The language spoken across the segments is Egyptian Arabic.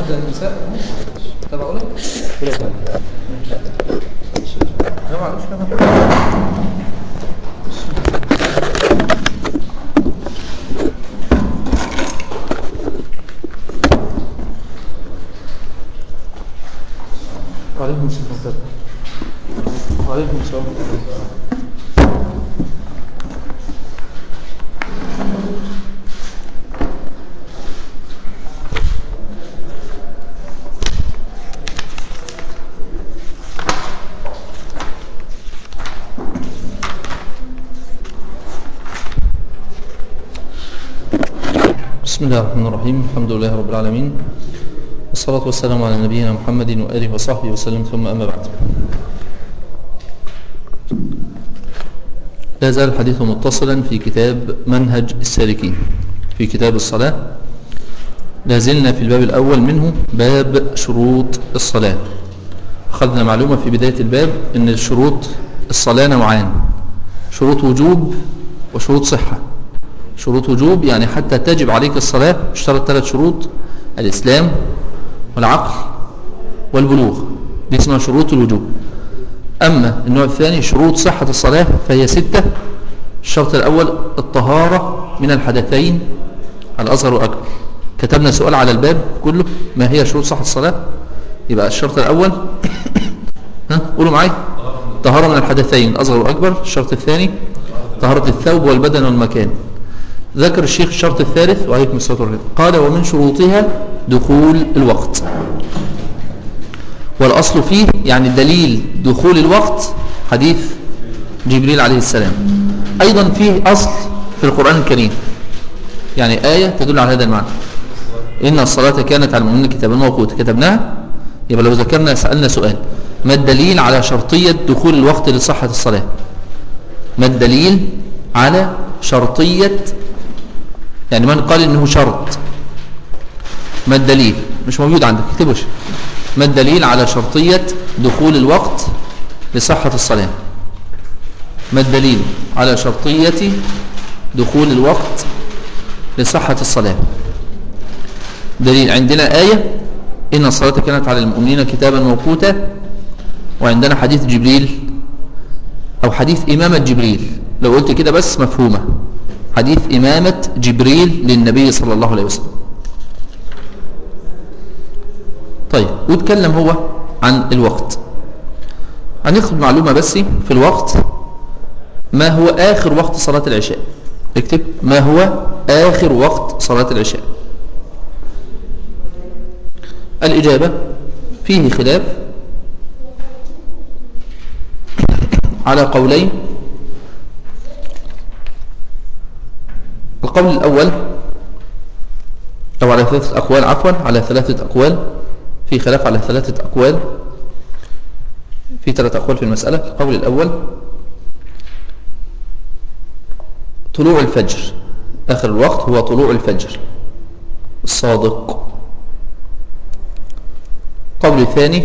نبدأ النساء تبع أولى ولا تبع لا معلش لا وعليكم السلام وعليكم السلام بسم الله الرحمن الرحيم الحمد لله رب العالمين والصلاة والسلام على نبينا محمد وآله وصحبه وسلم ثم أما بعد لا زال الحديث متصلا في كتاب منهج السالكين في كتاب الصلاة لا زلنا في الباب الأول منه باب شروط الصلاة أخذنا معلومة في بداية الباب أن شروط الصلاة نوعان شروط وجوب وشروط صحة شروط وجوب يعني حتى تجب عليك الصلاة اشترط ثلاث شروط الإسلام والعقل والبلوغ دي اسمها شروط الوجوب أما النوع الثاني شروط صحة الصلاة فهي ستة الشرط الأول الطهارة من الحدثين الأصغر والأكبر كتبنا سؤال على الباب كله ما هي شروط صحة الصلاة يبقى الشرط الأول ها قولوا معي طهارة من الحدثين الأصغر والأكبر الشرط الثاني طهارة الثوب والبدن والمكان ذكر الشيخ الشرط الثالث وعليكم الصلاة والسلام قال ومن شروطها دخول الوقت والأصل فيه يعني دليل دخول الوقت حديث جبريل عليه السلام أيضا فيه أصل في القرآن الكريم يعني آية تدل على هذا المعنى إن الصلاة كانت على المؤمنين كتابا موقوتا كتبناها يبقى لو ذكرنا سألنا سؤال ما الدليل على شرطية دخول الوقت لصحة الصلاة ما الدليل على شرطية يعني من قال انه شرط ما الدليل مش موجود عندك اكتبوش ما الدليل على شرطية دخول الوقت لصحة الصلاة ما الدليل على شرطية دخول الوقت لصحة الصلاة دليل عندنا آية إن الصلاة كانت على المؤمنين كتابا موقوتا وعندنا حديث جبريل أو حديث إمامة جبريل لو قلت كده بس مفهومة حديث إمامة جبريل للنبي صلى الله عليه وسلم طيب واتكلم هو عن الوقت هناخد معلومة بس في الوقت ما هو آخر وقت صلاة العشاء اكتب ما هو آخر وقت صلاة العشاء الإجابة فيه خلاف على قولين القول الأول أو على ثلاثة أقوال عفوا على ثلاثة أقوال في خلاف على ثلاثة أقوال في ثلاثة أقوال في المسألة القول الأول طلوع الفجر آخر الوقت هو طلوع الفجر الصادق القول الثاني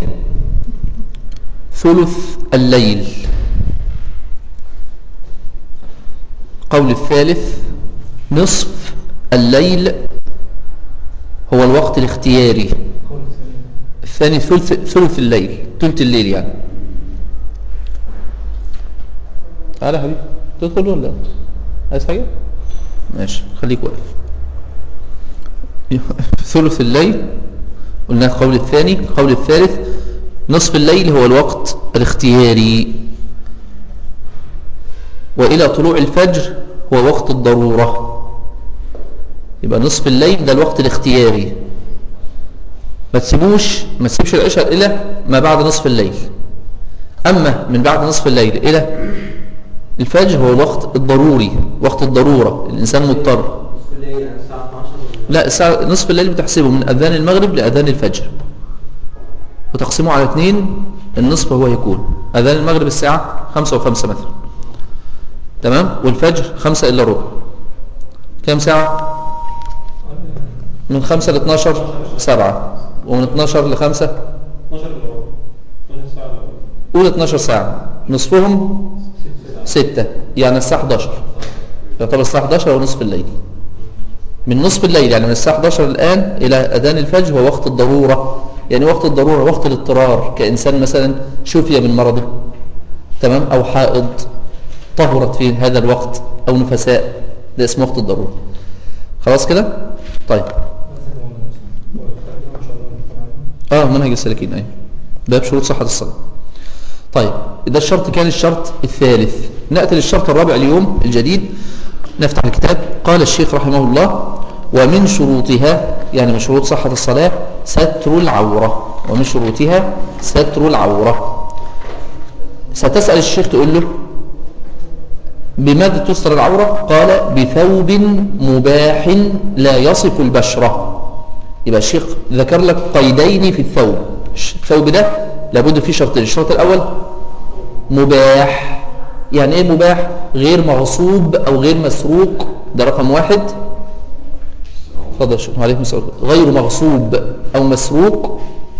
ثلث الليل القول الثالث نصف الليل هو الوقت الاختياري الثاني ثلث, ثلث الليل ثلث الليل يعني تعالى حبيبي تدخل ولا عايز حاجة ماشي خليك واقف ثلث الليل قلنا القول الثاني القول الثالث نصف الليل هو الوقت الاختياري وإلى طلوع الفجر هو وقت الضرورة يبقى نصف الليل ده الوقت الاختياري ما تسيبوش ما تسيبش العشاء إلى ما بعد نصف الليل أما من بعد نصف الليل إلى الفجر هو الوقت الضروري وقت الضرورة الإنسان مضطر لا الساعة نصف الليل بتحسبه من أذان المغرب لأذان الفجر وتقسمه على اثنين النصف هو يكون أذان المغرب الساعة خمسة وخمسة مثلا تمام والفجر خمسة إلا ربع كم ساعة من خمسة ل 12 سبعة ومن 12 ل 5 12 الا ربع 12 ساعه الا ربع قول 12 ساعة نصفهم ستة يعني الساعة 11 يعتبر الساعة 11 ونصف الليل من نصف الليل يعني من الساعة 11 الآن إلى أذان الفجر هو وقت الضرورة يعني وقت الضرورة وقت الاضطرار كإنسان مثلا شفي من مرضه تمام أو حائض طهرت في هذا الوقت أو نفساء ده اسمه وقت الضرورة خلاص كده طيب اه منهج السالكين ايوه باب شروط صحة الصلاة طيب ده الشرط كان الشرط الثالث نأتي للشرط الرابع اليوم الجديد نفتح الكتاب قال الشيخ رحمه الله ومن شروطها يعني من شروط صحة الصلاة ستر العورة ومن شروطها ستر العورة ستسأل الشيخ تقول له بماذا تستر العورة قال بثوب مباح لا يصف البشرة يبقى الشيخ ذكر لك قيدين في الثوب الثوب ده لابد فيه شرطين الشرط الأول مباح يعني ايه مباح غير مغصوب او غير مسروق ده رقم واحد اتفضل شكرا عليكم السلام غير مغصوب او مسروق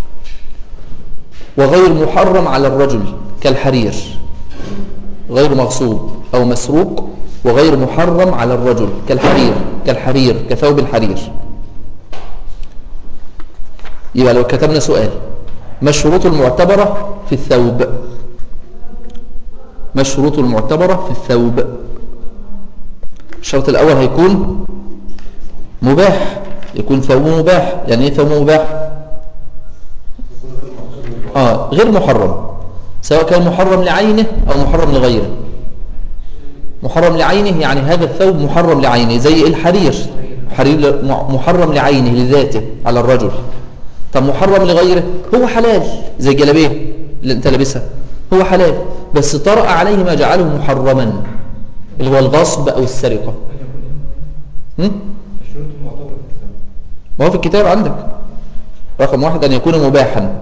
وغير محرم على الرجل كالحرير غير مغصوب او مسروق وغير محرم على الرجل كالحرير كالحرير كثوب الحرير يبقى لو كتبنا سؤال ما الشروط المعتبرة في الثوب ما الشروط المعتبرة في الثوب الشرط الأول هيكون مباح يكون ثوب مباح يعني ايه ثوب مباح آه غير محرم سواء كان محرم لعينه أو محرم لغيره محرم لعينه يعني هذا الثوب محرم لعينه زي الحرير حرير محرم لعينه لذاته على الرجل طب محرم لغيره هو حلال زي الجلابيه اللي انت لابسها هو حلال بس طرأ عليه ما جعله محرما اللي هو الغصب أو السرقة هم؟ الشروط المعتبرة في الثوب ما هو في الكتاب عندك رقم واحد أن يكون مباحا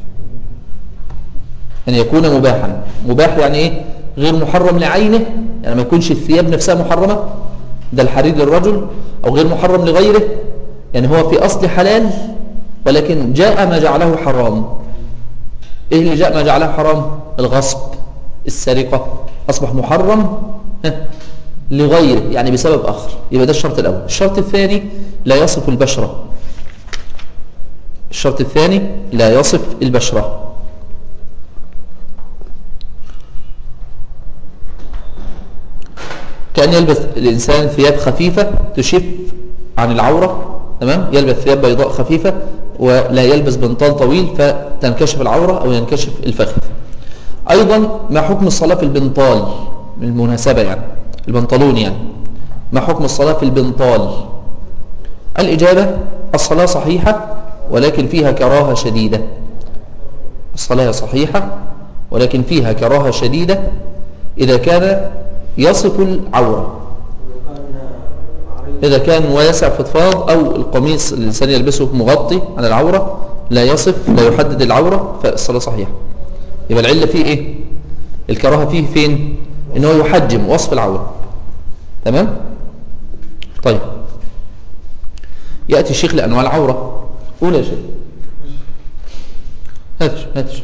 أن يكون مباحا مباح يعني إيه غير محرم لعينه يعني ما يكونش الثياب نفسها محرمة ده الحرير للرجل أو غير محرم لغيره يعني هو في أصل حلال ولكن جاء ما جعله حرام إيه اللي جاء ما جعله حرام الغصب السرقة أصبح محرم ها، لغيره يعني بسبب آخر يبقى ده الشرط الأول الشرط الثاني لا يصف البشرة الشرط الثاني لا يصف البشرة كأن يلبس الإنسان ثياب خفيفة تشف عن العورة تمام يلبس ثياب بيضاء خفيفة ولا يلبس بنطال طويل فتنكشف العورة أو ينكشف الفخذ أيضا ما حكم الصلاة في البنطال من المناسبة يعني البنطلون يعني ما حكم الصلاة في البنطال الإجابة الصلاة صحيحة ولكن فيها كراهة شديدة الصلاة صحيحة ولكن فيها كراهة شديدة إذا كان يصف العورة إذا كان واسع فضفاض أو القميص اللي الإنسان يلبسه مغطي عن العورة لا يصف لا يحدد العورة فالصلاة صحيحة يبقى العلة فيه إيه الكراهة فيه فين إن هو يحجم وصف العورة تمام طيب يأتي الشيخ لأنواع العورة قول يا شيخ هاتش هاتش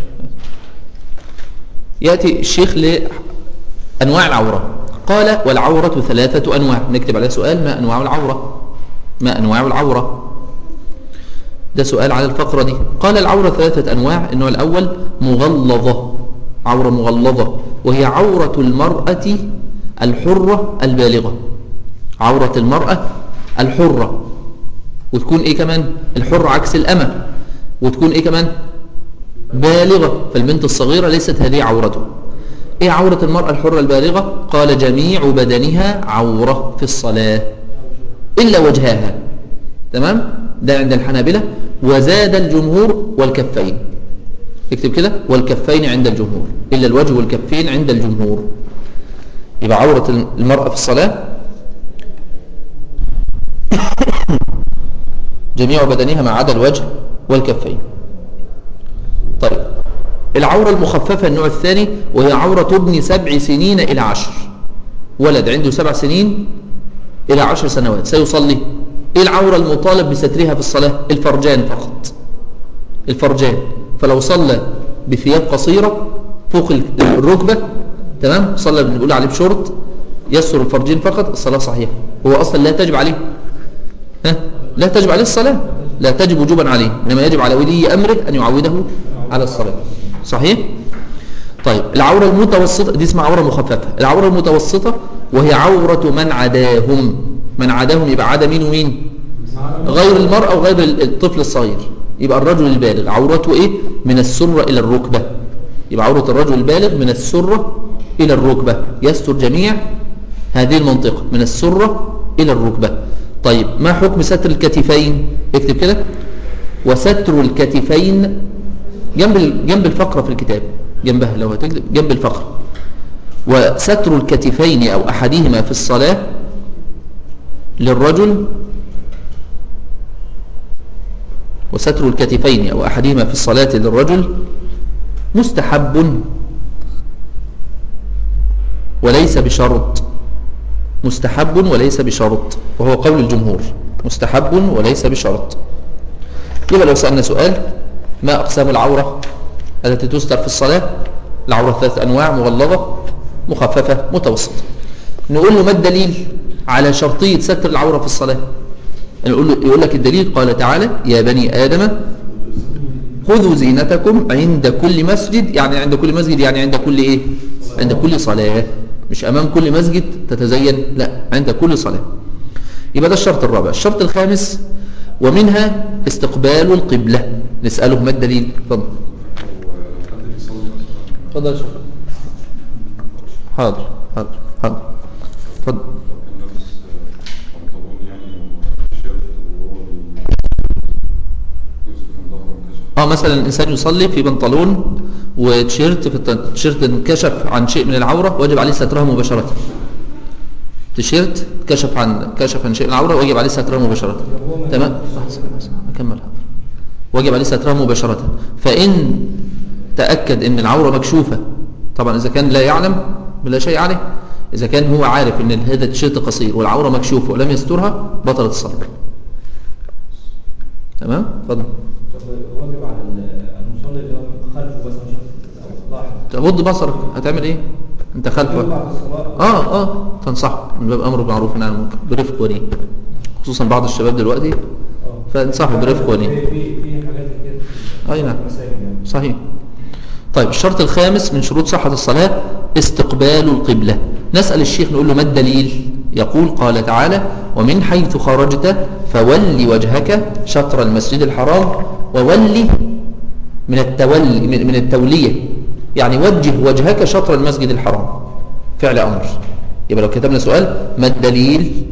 يأتي الشيخ لأنواع العورة قال والعورة ثلاثة أنواع نكتب عليه سؤال ما أنواع العورة ما أنواع العورة ده سؤال على الفقرة دي قال العورة ثلاثة أنواع النوع الأول مغلظة عورة مغلظة وهي عورة المرأة الحرة البالغة عورة المرأة الحرة وتكون إيه كمان الحرة عكس الأمة وتكون إيه كمان بالغة فالبنت الصغيرة ليست هذه عورته ايه عورة المرأة الحرة البالغة قال جميع بدنها عورة في الصلاة إلا وجهها تمام ده عند الحنابلة وزاد الجمهور والكفين اكتب كده والكفين عند الجمهور إلا الوجه والكفين عند الجمهور يبقى عورة المرأة في الصلاة جميع بدنها ما عدا الوجه والكفين طيب العورة المخففة النوع الثاني وهي عورة ابن سبع سنين إلى عشر ولد عنده سبع سنين إلى عشر سنوات سيصلي إيه العورة المطالب بسترها في الصلاة الفرجان فقط الفرجان فلو صلى بثياب قصيرة فوق الركبة تمام صلى بنقول عليه بشورت يسر الفرجين فقط الصلاة صحيحة هو أصلا لا تجب عليه ها لا تجب عليه الصلاة لا تجب وجوبا عليه إنما يجب على ولي أمره أن يعوده على الصلاة صحيح طيب العورة المتوسطة دي اسمها عورة مخففة العورة المتوسطة وهي عورة من عداهم من عداهم يبقى عدا مين ومين غير المرأة وغير الطفل الصغير يبقى الرجل البالغ عورته ايه من السرة الى الركبة يبقى عورة الرجل البالغ من السرة الى الركبة يستر جميع هذه المنطقة من السرة الى الركبة طيب ما حكم ستر الكتفين اكتب كده وستر الكتفين جنب ال- جنب الفقرة في الكتاب جنبها لو هتكتب جنب الفقرة وستر الكتفين أو أحدهما في الصلاة للرجل وستر الكتفين أو أحدهما في الصلاة للرجل مستحب وليس بشرط مستحب وليس بشرط وهو قول الجمهور مستحب وليس بشرط يبقى لو سألنا سؤال ما أقسام العورة التي تستر في الصلاة العورة ثلاث أنواع مغلظة مخففة متوسطة نقول له ما الدليل على شرطية ستر العورة في الصلاة نقول له يقول لك الدليل قال تعالى يا بني آدم خذوا زينتكم عند كل مسجد يعني عند كل مسجد يعني عند كل إيه عند كل صلاة مش أمام كل مسجد تتزين لا عند كل صلاة يبقى ده الشرط الرابع الشرط الخامس ومنها استقبال القبلة نسأله ما الدليل اتفضل اتفضل يا شيخ حاضر حاضر حاضر اتفضل اه مثلا الانسان يصلي في بنطلون وتيشيرت في الت- التيشيرت انكشف عن شيء من العوره وجب عليه سترها مباشره تيشيرت كشف عن كشف عن شيء من العوره ويجب عليه سترها مباشره تمام لحظة، لحظة، اكمل حاضر وجب عليه سترها مباشره فان تاكد ان العوره مكشوفه طبعا اذا كان لا يعلم بلا شيء عليه اذا كان هو عارف ان هذا التيشيرت قصير والعوره مكشوفه ولم يسترها بطلت الصلاه تمام اتفضل طب واجب على المصلي اللي هو خلفه بس مش او لاحظ تغض بصرك هتعمل ايه انت خلفه بعد الصلاه اه اه تنصحه من باب امر بالمعروف والنهي عن المنكر برفق ولين خصوصا بعض الشباب دلوقتي اه فانصحه برفق ولين في في في حاجات كده أي نعم. مساجد يعني صحيح طيب الشرط الخامس من شروط صحة الصلاة استقبال القبلة نسأل الشيخ نقول له ما الدليل يقول قال تعالى ومن حيث خرجت فول وجهك شطر المسجد الحرام وولي من التولي من من التولية يعني وجه وجهك شطر المسجد الحرام فعل أمر يبقى لو كتبنا سؤال ما الدليل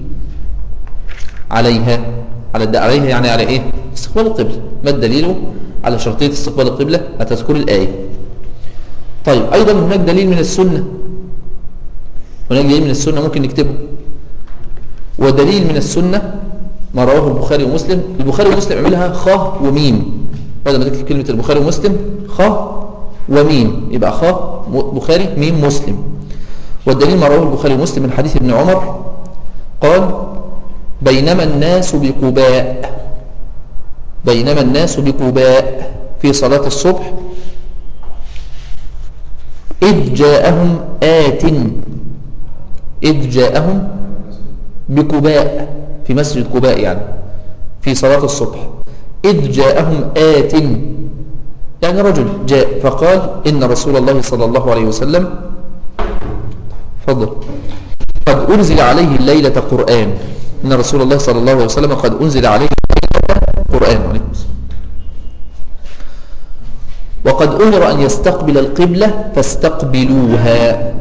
عليها على الد... عليها يعني على ايه استقبال القبلة ما الدليل على شرطية استقبال القبلة هتذكر الآية طيب أيضا هناك دليل من السنة هناك دليل من السنة ممكن نكتبه ودليل من السنة ما رواه البخاري ومسلم البخاري ومسلم عملها خاء وميم بدل ما تكتب كلمة البخاري ومسلم خاء وميم يبقى خاء م- بخاري ميم مسلم والدليل ما رواه البخاري ومسلم من حديث ابن عمر قال بينما الناس بقباء بينما الناس بقباء في صلاة الصبح إذ جاءهم آت إذ جاءهم بقباء في مسجد قباء يعني في صلاة الصبح إذ جاءهم آت يعني رجل جاء فقال إن رسول الله صلى الله عليه وسلم فضل قد أنزل عليه الليلة قرآن إن رسول الله صلى الله عليه وسلم قد أنزل عليه الليلة قرآن عليكم السلام. وقد أمر أن يستقبل القبلة فاستقبلوها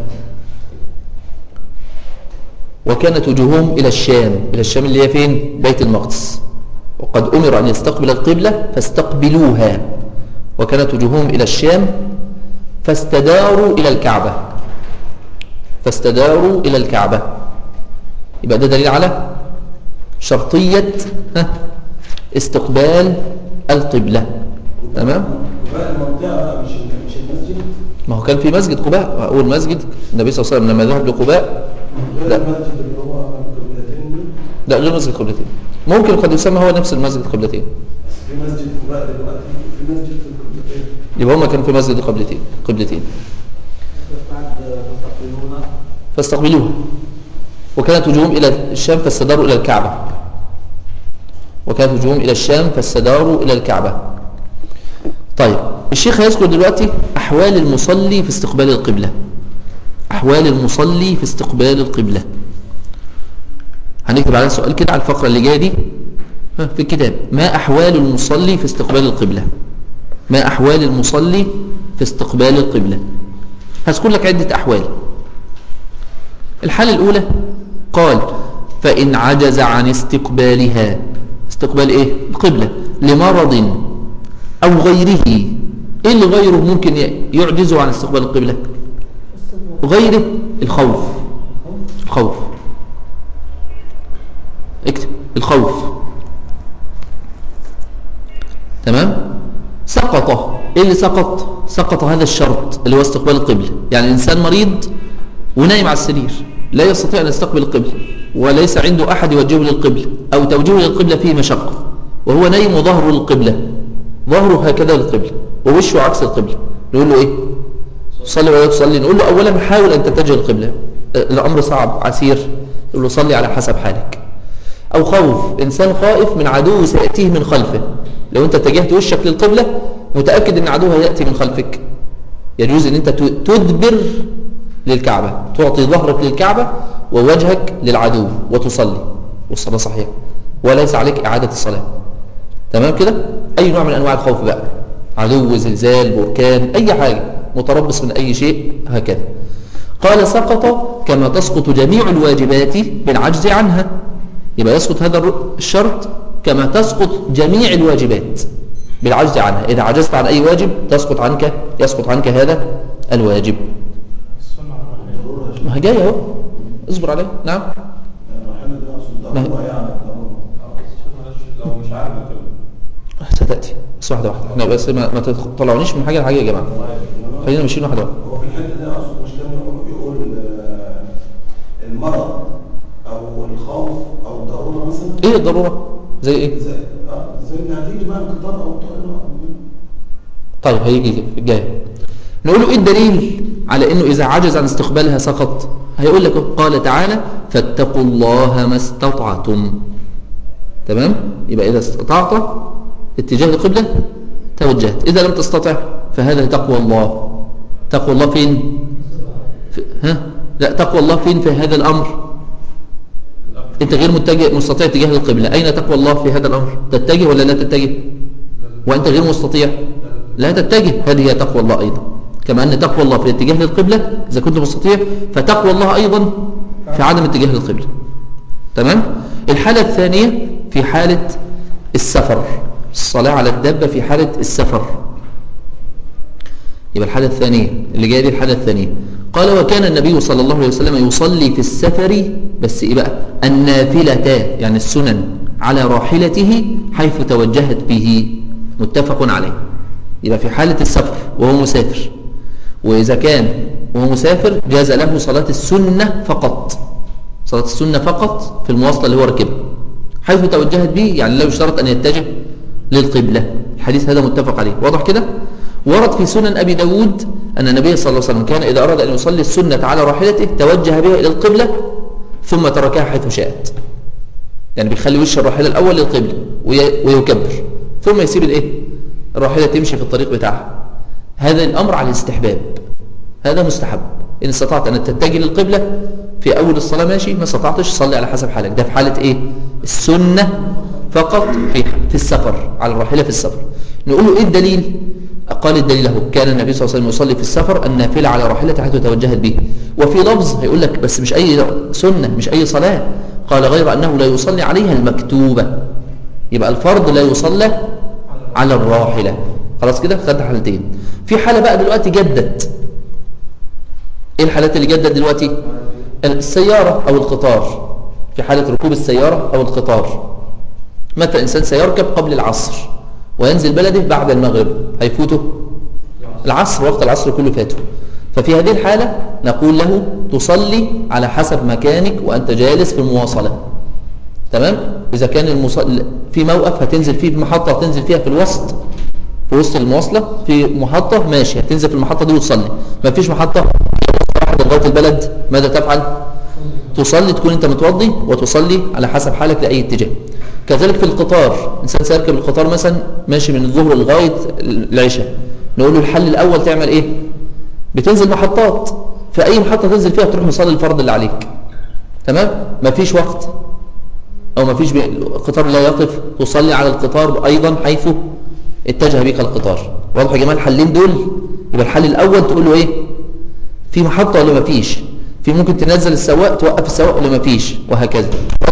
وكانت وجوههم إلى الشام إلى الشام اللي هي فين؟ بيت المقدس وقد أمر أن يستقبل القبلة فاستقبلوها وكانت وجوههم إلى الشام فاستداروا إلى الكعبة فاستداروا إلى الكعبة يبقى ده دليل على شرطية ها، استقبال القبلة تمام بقى المنطقة مش مش المسجد ما هو كان في مسجد قباء أول مسجد النبي صلى الله عليه وسلم لما ذهب لقباء لا. غير المسجد اللي هو القبلتين دول لا غير مسجد قبلتين ممكن قد يسمى هو نفس المسجد قبلتين بس في مسجد قباء دلوقتي في مسجد في القبلتين يبقى هما كانوا في مسجد قبلتين قبلتين بعد تستقبلونا فاستقبلوها وكانت وجوههم إلى الشام فاستداروا إلى الكعبة وكانت وجوههم إلى الشام فاستداروا إلى الكعبة طيب الشيخ هيذكر دلوقتي أحوال المصلي في استقبال القبلة أحوال المصلي في استقبال القبلة هنكتب على سؤال كده على الفقرة اللي جاية دي ها، في الكتاب ما أحوال المصلي في استقبال القبلة ما أحوال المصلي في استقبال القبلة هذكر لك عدة أحوال الحالة الأولى قال فإن عجز عن استقبالها استقبال إيه؟ القبلة لمرض أو غيره إيه اللي غيره ممكن يعجزه عن استقبال القبلة غيره الخوف الخوف اكتب الخوف تمام سقط ايه اللي سقط سقط هذا الشرط اللي هو استقبال القبلة يعني الانسان مريض ونايم على السرير لا يستطيع ان يستقبل القبلة وليس عنده احد يوجهه للقبلة او توجيهه للقبلة فيه مشقة وهو نايم وظهره للقبلة ظهره هكذا للقبلة ووشه عكس القبلة نقول له ايه صلي ولا تصلي نقول له اولا حاول ان تتجه للقبلة الامر صعب عسير نقول له صلي على حسب حالك أو خوف إنسان خائف من عدو سيأتيه من خلفه لو أنت اتجهت وشك للقبلة متأكد أن عدو هيأتي من خلفك يجوز أن أنت تدبر للكعبة تعطي ظهرك للكعبة ووجهك للعدو وتصلي والصلاة صحيحة وليس عليك إعادة الصلاة تمام كده أي نوع من أنواع الخوف بقى عدو زلزال بركان أي حاجة متربص من أي شيء هكذا قال سقط كما تسقط جميع الواجبات بالعجز عنها يبقى يسقط هذا الشرط كما تسقط جميع الواجبات بالعجز عنها إذا عجزت عن أي واجب تسقط عنك يسقط عنك هذا الواجب ما هي جاية اهو اصبر عليه نعم الرحمة دي أقصد ما هي- ضرورة يعني لو مش عارف القبلة ستأتي بس واحدة واحدة احنا بس ما, ما تطلعونيش من حاجة لحاجة يا جماعة خلينا ماشيين واحدة واحدة هو في الحتة دي أقصد مش كان يقول آه، المرض أو الخوف أو الضرورة مثلا ايه الضرورة زي ايه زي آه، زي إن هتيجي بقى القطار أو الطائرة طيب هيجي كده في الجاي نقول له ايه الدليل على انه اذا عجز عن استقبالها سقط هيقول لك قال تعالى فاتقوا الله ما استطعتم تمام يبقى اذا استطعت اتجاه القبلة توجهت اذا لم تستطع فهذا تقوى الله تقوى الله فين في ها لا تقوى الله فين في هذا الامر انت غير متجه مستطيع اتجاه القبلة اين تقوى الله في هذا الامر تتجه ولا لا تتجه وانت غير مستطيع لا تتجه هذه هي تقوى الله ايضا كما ان تقوى الله في الاتجاه للقبلة اذا كنت مستطيع فتقوى الله ايضا في عدم اتجاه للقبلة تمام الحالة الثانية في حالة السفر الصلاة على الدابة في حالة السفر يبقى الحالة الثانية اللي جاية دي الحالة الثانية قال وكان النبي صلى الله عليه وسلم يصلي في السفر بس إيه بقى النافلة يعني السنن على راحلته حيث توجهت به متفق عليه يبقى في حالة السفر وهو مسافر وإذا كان وهو مسافر جاز له صلاة السنة فقط صلاة السنة فقط في المواصلة اللي هو ركبها حيث توجهت به يعني لا يشترط أن يتجه للقبلة الحديث هذا متفق عليه واضح كده ورد في سنن أبي داود أن النبي صلى الله عليه وسلم كان إذا أراد أن يصلي السنة على راحلته توجه بها إلى القبلة ثم تركها حيث شاءت يعني بيخلي وش الراحلة الأول للقبلة وي- ويكبر ثم يسيب الإيه الراحلة تمشي في الطريق بتاعها هذا الأمر على الاستحباب هذا مستحب إن استطعت أن تتجه للقبلة في أول الصلاة ماشي ما استطعتش صلي على حسب حالك ده في حالة إيه السنة فقط في, في السفر على الراحلة في السفر نقول له إيه الدليل قال الدليل له كان النبي صلى الله عليه وسلم يصلي في السفر النافلة على راحلته حيث توجهت به وفي لفظ هيقول لك بس مش أي سنة مش أي صلاة قال غير أنه لا يصلي عليها المكتوبة يبقى الفرض لا يصلى على الراحلة خلاص كده خدنا حالتين في حالة بقى دلوقتي جدت ايه الحالات اللي جدت دلوقتي السيارة او القطار في حالة ركوب السيارة او القطار متى انسان سيركب قبل العصر وينزل بلده بعد المغرب هيفوته العصر وقت العصر كله فاته ففي هذه الحالة نقول له تصلي على حسب مكانك وأنت جالس في المواصلة تمام إذا كان المصل... في موقف هتنزل فيه بمحطة هتنزل فيها في الوسط في وسط المواصلة في محطة ماشي هتنزل في المحطة دي وتصلي ما فيش محطة واحدة لغاية البلد ماذا تفعل تصلي تكون انت متوضي وتصلي على حسب حالك لأي اتجاه كذلك في القطار انسان سيركب القطار مثلا ماشي من الظهر لغايه العشاء نقول له الحل الاول تعمل ايه بتنزل محطات في اي محطه تنزل فيها تروح مصلي الفرض اللي عليك تمام مفيش وقت او مفيش بي... القطار لا يقف تصلي على القطار ايضا حيث اتجه بك القطار واضح يا جماعه الحلين دول يبقى الحل الاول تقول له ايه في محطه ولا مفيش في ممكن تنزل السواق توقف السواق ولا مفيش وهكذا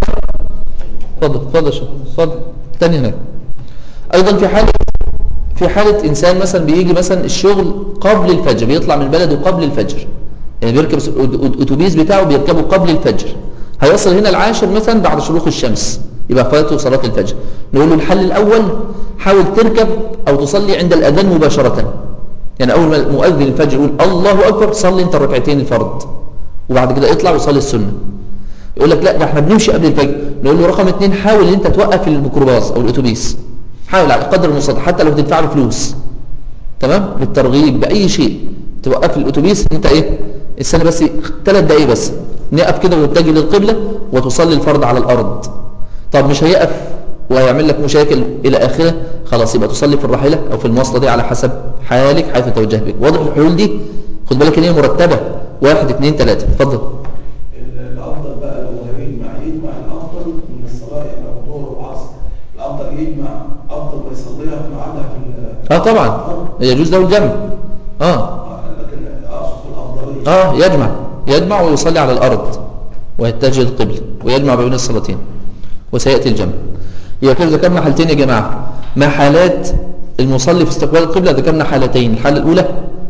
اتفضل اتفضل يا شيخ اتفضل تاني هناك ايضا في حاله في حاله انسان مثلا بيجي مثلا الشغل قبل الفجر بيطلع من بلده قبل الفجر يعني بيركب الاتوبيس بتاعه بيركبه قبل الفجر هيوصل هنا العاشر مثلا بعد شروق الشمس يبقى فاته صلاه الفجر نقول له الحل الاول حاول تركب او تصلي عند الاذان مباشره يعني اول ما مؤذن الفجر يقول الله اكبر صلي انت الركعتين الفرض وبعد كده اطلع وصلي السنه يقول لك لا ده احنا بنمشي قبل الفجر نقول له رقم اثنين حاول ان انت توقف الميكروباص او الاتوبيس حاول على قدر المستطاع حتى لو تدفع له فلوس تمام بالترغيب باي شيء توقف الاتوبيس انت ايه السنه بس ثلاث دقايق بس نقف كده واتجه للقبله وتصلي الفرض على الارض طب مش هيقف وهيعمل لك مشاكل الى اخره خلاص يبقى تصلي في الراحله او في المواصله دي على حسب حالك حيث توجه بك واضح الحلول دي خد بالك ان هي مرتبه واحد اثنين ثلاثه اتفضل الافضل بقى لو هيجمع يجمع الافضل من الصلاه يعني لو ظهر وعصر الافضل يجمع افضل ما يصليها في ميعادها في ال- اه طبعا يجوز له الجمع اه آه، لكن اقصد في الافضليه اه يجمع يجمع ويصلي على الارض ويتجه القبله ويجمع بين الصلاتين وسياتي الجمع يبقى كده ذكرنا حالتين يا جماعه ما حالات المصلي في استقبال القبله ذكرنا حالتين الحاله الاولى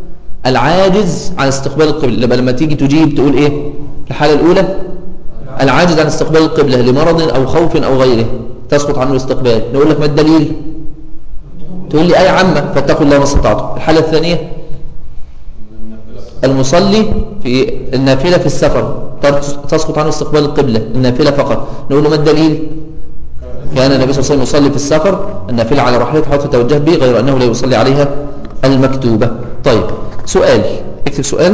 العاجز عن استقبال القبله يبقى لما تيجي تجيب تقول ايه الحاله الاولى العاجز عن استقبال القبله لمرض او خوف او غيره تسقط عنه الاستقبال نقول لك ما الدليل تقول لي اي عامه فاتقوا الله ما استطعتم الحاله الثانيه المصلي في النافلة في السفر تسقط عنه استقبال القبلة النافلة فقط نقول له ما الدليل كان النبي صلى الله عليه وسلم يصلي في السفر النافلة على راحلته حيث توجه به غير أنه لا يصلي عليها المكتوبة طيب سؤال اكتب سؤال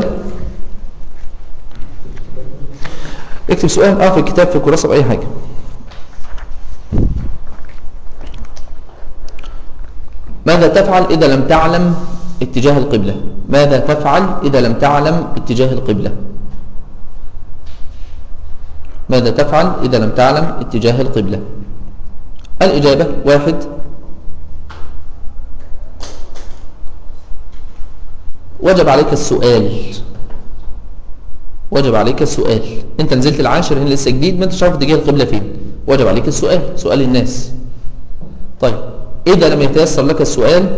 اكتب سؤال اه في الكتاب في الكراسة بأي حاجة ماذا تفعل إذا لم تعلم اتجاه القبلة ماذا تفعل إذا لم تعلم اتجاه القبلة ماذا تفعل إذا لم تعلم اتجاه القبلة الإجابة واحد وجب عليك السؤال وجب عليك السؤال انت نزلت العاشر هنا لسه جديد ما انتش عارف اتجاه القبلة فين وجب عليك السؤال سؤال الناس طيب إذا لم يتيسر لك السؤال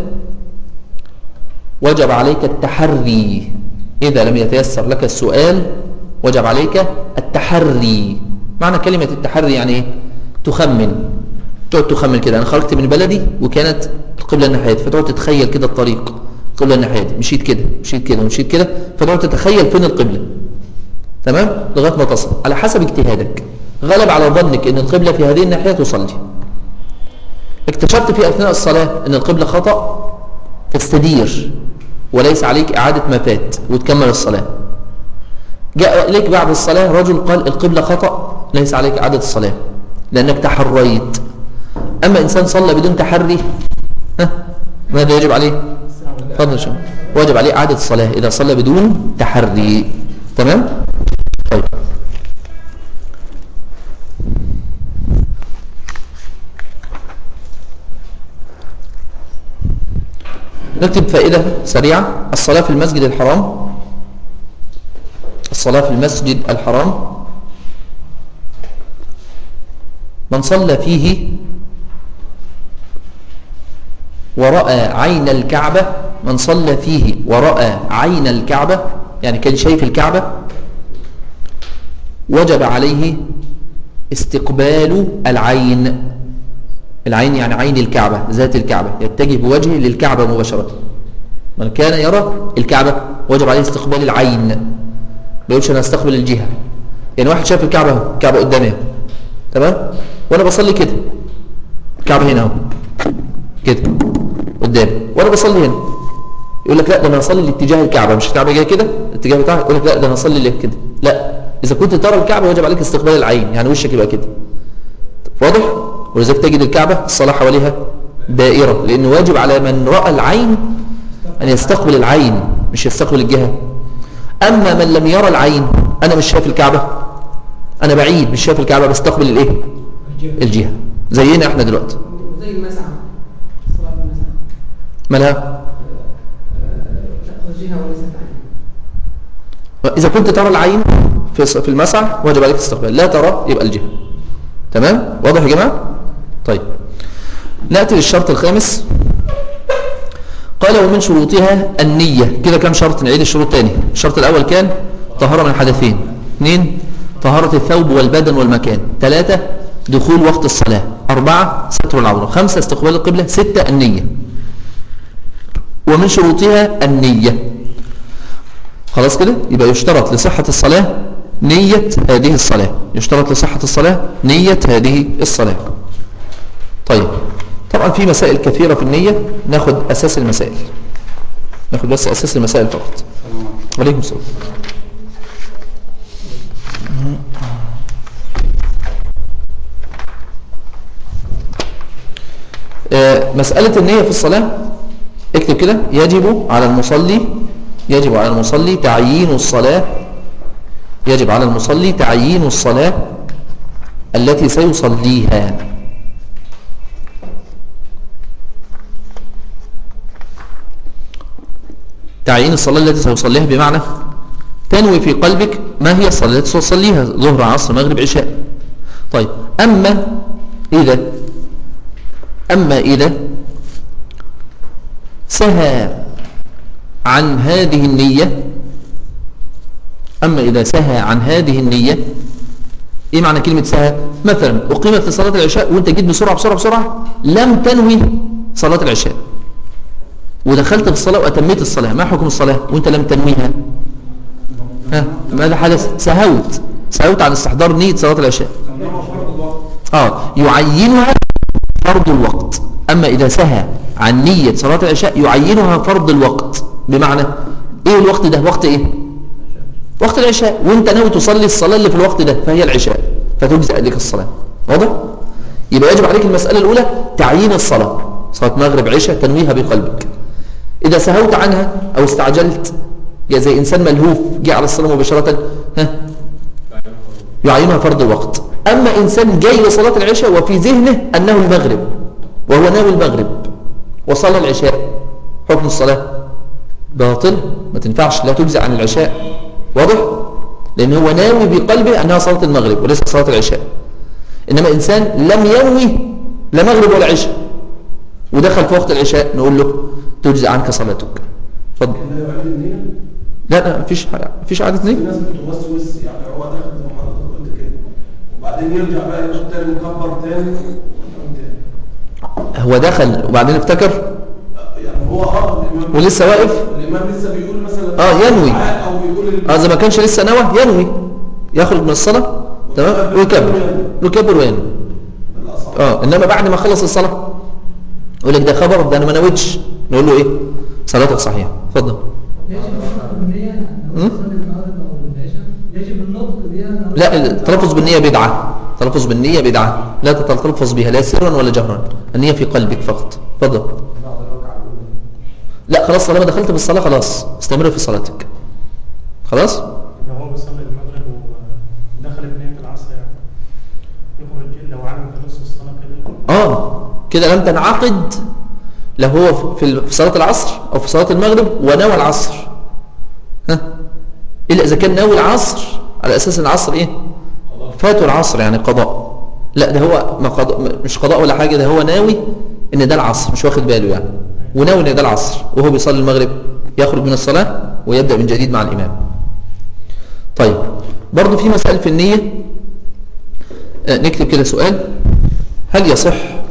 وجب عليك التحري إذا لم يتيسر لك السؤال وجب عليك التحري معنى كلمة التحري يعني إيه؟ تخمن تقعد تخمن كده أنا خرجت من بلدي وكانت القبلة الناحية دي فتقعد تتخيل كده الطريق القبلة الناحية دي مشيت كده مشيت كده ومشيت كده فتقعد تتخيل فين القبلة تمام لغاية ما تصل على حسب اجتهادك غلب على ظنك ان القبلة في هذه الناحية تصلي اكتشفت في أثناء الصلاة ان القبلة خطأ تستدير وليس عليك إعادة ما فات وتكمل الصلاة جاء إليك بعد الصلاة رجل قال القبلة خطأ ليس عليك إعادة الصلاة لأنك تحريت أما إنسان صلى بدون تحري ها ماذا يجب عليه تفضل شو واجب عليه إعادة الصلاة إذا صلى بدون تحري تمام طيب نكتب فائدة سريعة الصلاة في المسجد الحرام الصلاة في المسجد الحرام من صلى فيه ورأى عين الكعبة من صلى فيه ورأى عين الكعبة يعني كان شايف الكعبة وجب عليه استقبال العين العين يعني عين الكعبة ذات الكعبة يتجه بوجهه للكعبة مباشرة من كان يرى الكعبة وجب عليه استقبال العين ما يقولش أنا استقبل الجهة يعني واحد شاف الكعبة اهو الكعبة قدامي اهو تمام وأنا بصلي كده الكعبة هنا اهو كده قدامي وأنا بصلي هنا يقول لك لا ده أنا أصلي لاتجاه الكعبة مش الكعبة جاية كده الاتجاه بتاعها يقول لك لا ده أنا أصلي لك كده لا إذا كنت ترى الكعبة وجب عليك استقبال العين يعني وشك يبقى كده واضح ولذلك تجد الكعبة الصلاة حواليها دائرة لأن واجب على من رأى العين أن يستقبل العين مش يستقبل الجهة أما من لم يرى العين أنا مش شايف الكعبة أنا بعيد مش شايف الكعبة بستقبل الإيه الجهة زينا احنا دلوقتي زي المسعى صلاة المسعى مالها تأخذ جهة وليست عين إذا كنت ترى العين في في المسعى واجب عليك استقبال لا ترى يبقى الجهة تمام واضح يا جماعة طيب نأتي للشرط الخامس قال ومن شروطها النية كده كم شرط نعيد الشروط تاني الشرط الأول كان طهارة من الحدثين اثنين طهارة الثوب والبدن والمكان ثلاثة دخول وقت الصلاة أربعة ستر العورة خمسة استقبال القبلة ستة النية ومن شروطها النية خلاص كده يبقى يشترط لصحة الصلاة نية هذه الصلاة يشترط لصحة الصلاة نية هذه الصلاة طيب طبعا في مسائل كثيرة في النية ناخد أساس المسائل ناخد بس أساس المسائل فقط عليكم السلام آه، مسألة النية في الصلاة اكتب كده يجب على المصلي يجب على المصلي تعيين الصلاة يجب على المصلي تعيين الصلاة التي سيصليها تعيين الصلاة التي سيصليها بمعنى تنوي في قلبك ما هي الصلاة التي سيصليها ظهر عصر مغرب عشاء طيب أما إذا أما إذا سهى عن هذه النية أما إذا سهى عن هذه النية إيه معنى كلمة سهى مثلا أقيمت في صلاة العشاء وانت جيت بسرعة بسرعة بسرعة لم تنوي صلاة العشاء ودخلت في الصلاة وأتميت الصلاة ما حكم الصلاة وانت لم تنويها ها ماذا حدث سهوت سهوت عن استحضار نية صلاة العشاء آه يعينها فرض الوقت أما إذا سهى عن نية صلاة العشاء يعينها فرض الوقت بمعنى إيه الوقت ده وقت إيه وقت العشاء وانت ناوي تصلي الصلاة اللي في الوقت ده فهي العشاء فتجزأ لك الصلاة واضح يبقى يجب عليك المسألة الأولى تعيين الصلاة صلاة مغرب عشاء تنويها بقلبك إذا سهوت عنها أو استعجلت يا زي إنسان ملهوف جه على الصلاة مباشرة ها يعينها فرض الوقت أما إنسان جاي لصلاة العشاء وفي ذهنه أنه المغرب وهو ناوي المغرب وصلى العشاء حكم الصلاة باطل ما تنفعش لا تجزع عن العشاء واضح لأن هو ناوي بقلبه أنها صلاة المغرب وليس صلاة العشاء إنما إنسان لم ينوي لا مغرب ولا عشاء ودخل في وقت العشاء نقول له تجزع عنك صلاتك اتفضل لا يعد النية لا لا مفيش مفيش عادة في نية ناس بتوسوس يعني هو دخل زي ما حضرتك قلت كده وبعدين يرجع بقى ياخد تاني مكبر تاني ويقوم تاني هو دخل وبعدين افتكر يعني هو اه الامام ولسه واقف الامام لسه بيقول مثلا آه، ينوي. او بيقول ال- اه اذا ما كانش لسه نوى ينوي يخرج من الصلاة تمام ويكبر يكبر وينوي الأصح. اه انما بعد ما خلص الصلاة يقول لك ده خبر ده انا ما نويتش نقول له ايه صلاتك صحيحة اتفضل يجب النطق بالنية مم؟ لو صلي المغرب أو العشاء يجب النطق بها لو- لا التلفظ بالنية بدعة التلفظ بالنية بدعة لا تتلفظ بها لا سرا ولا جهرا النية في قلبك فقط اتفضل لا خلاص طالما دخلت في الصلاة خلاص استمر في صلاتك خلاص لو هو بيصلي المغرب ودخل بنية العصر يعني يخرج لو علم في نص الصلاة كده اه كده لم تنعقد لا هو في في صلاة العصر او في صلاة المغرب ونوى العصر ها الا اذا كان ناوي العصر على اساس ان العصر ايه فاتوا العصر يعني قضاء لا ده هو ما قضاء مش قضاء ولا حاجة ده هو ناوي ان ده العصر مش واخد باله يعني وناوي ان ده العصر وهو بيصلي المغرب يخرج من الصلاة ويبدأ من جديد مع الإمام طيب برضو في مسائل في النية آه، نكتب كده سؤال هل يصح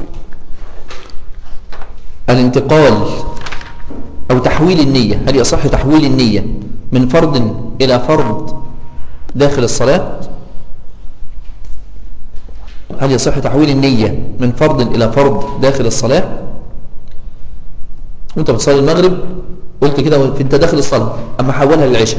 الانتقال أو تحويل النية هل يصح تحويل النية من فرض إلى فرض داخل الصلاة هل يصح تحويل النية من فرض إلى فرض داخل الصلاة وانت بتصلي المغرب قلت كده وانت داخل الصلاة أما حولها للعشاء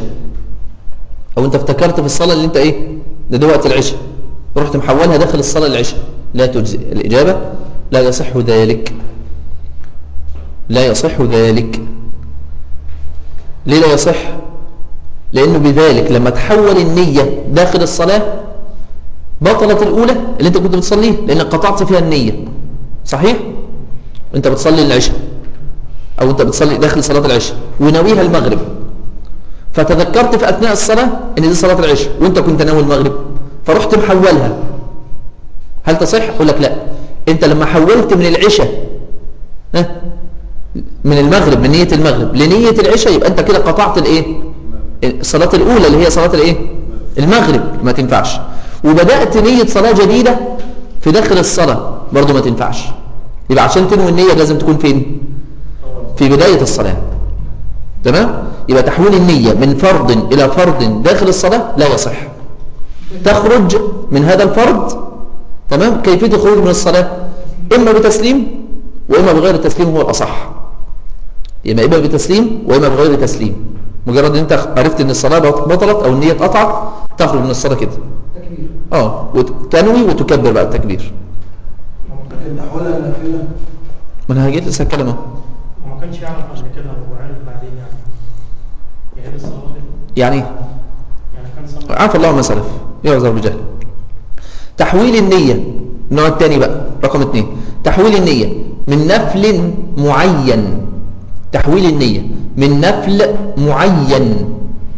أو انت افتكرت في الصلاة اللي انت ايه ده ده وقت العشاء رحت محولها داخل الصلاة للعشاء لا تجزئ الإجابة لا يصح ذلك لا يصح ذلك ليه لا يصح لأنه بذلك لما تحول النية داخل الصلاة بطلت الأولى اللي أنت كنت بتصليها لأنك قطعت فيها النية صحيح؟ أنت بتصلي العشاء أو أنت بتصلي داخل صلاة العشاء وناويها المغرب فتذكرت في أثناء الصلاة أن دي صلاة العشاء وأنت كنت ناوي المغرب فرحت محولها هل تصح؟ أقول لك لا أنت لما حولت من العشاء ها من المغرب من نية المغرب لنية العشاء يبقى أنت كده قطعت الإيه؟ الصلاة الأولى اللي هي صلاة الإيه؟ المغرب ما تنفعش وبدأت نية صلاة جديدة في داخل الصلاة برضو ما تنفعش يبقى عشان تنوي النية لازم تكون فين؟ في بداية الصلاة تمام؟ يبقى تحويل النية من فرض إلى فرض داخل الصلاة لا يصح تخرج من هذا الفرض تمام؟ كيفية الخروج من الصلاة إما بتسليم وإما بغير التسليم هو الأصح يبقى إما بتسليم وإما بغير تسليم مجرد ان انت عرفت ان الصلاة بطلت او النية اتقطعت تخرج من الصلاة كده تكبير اه وتنوي وتكبر بقى التكبير لكن تحولها نافلة ما انا هجيت لسه هتكلم اهو وما كانش يعرف قبل كده هو عارف بعدين يعني يعيد الصلاة دي. يعني يعني كان صلى عارف الله ما سلف يعذر بجهل تحويل النية النوع الثاني بقى رقم اثنين تحويل النية من نفل معين تحويل النية من نفل معين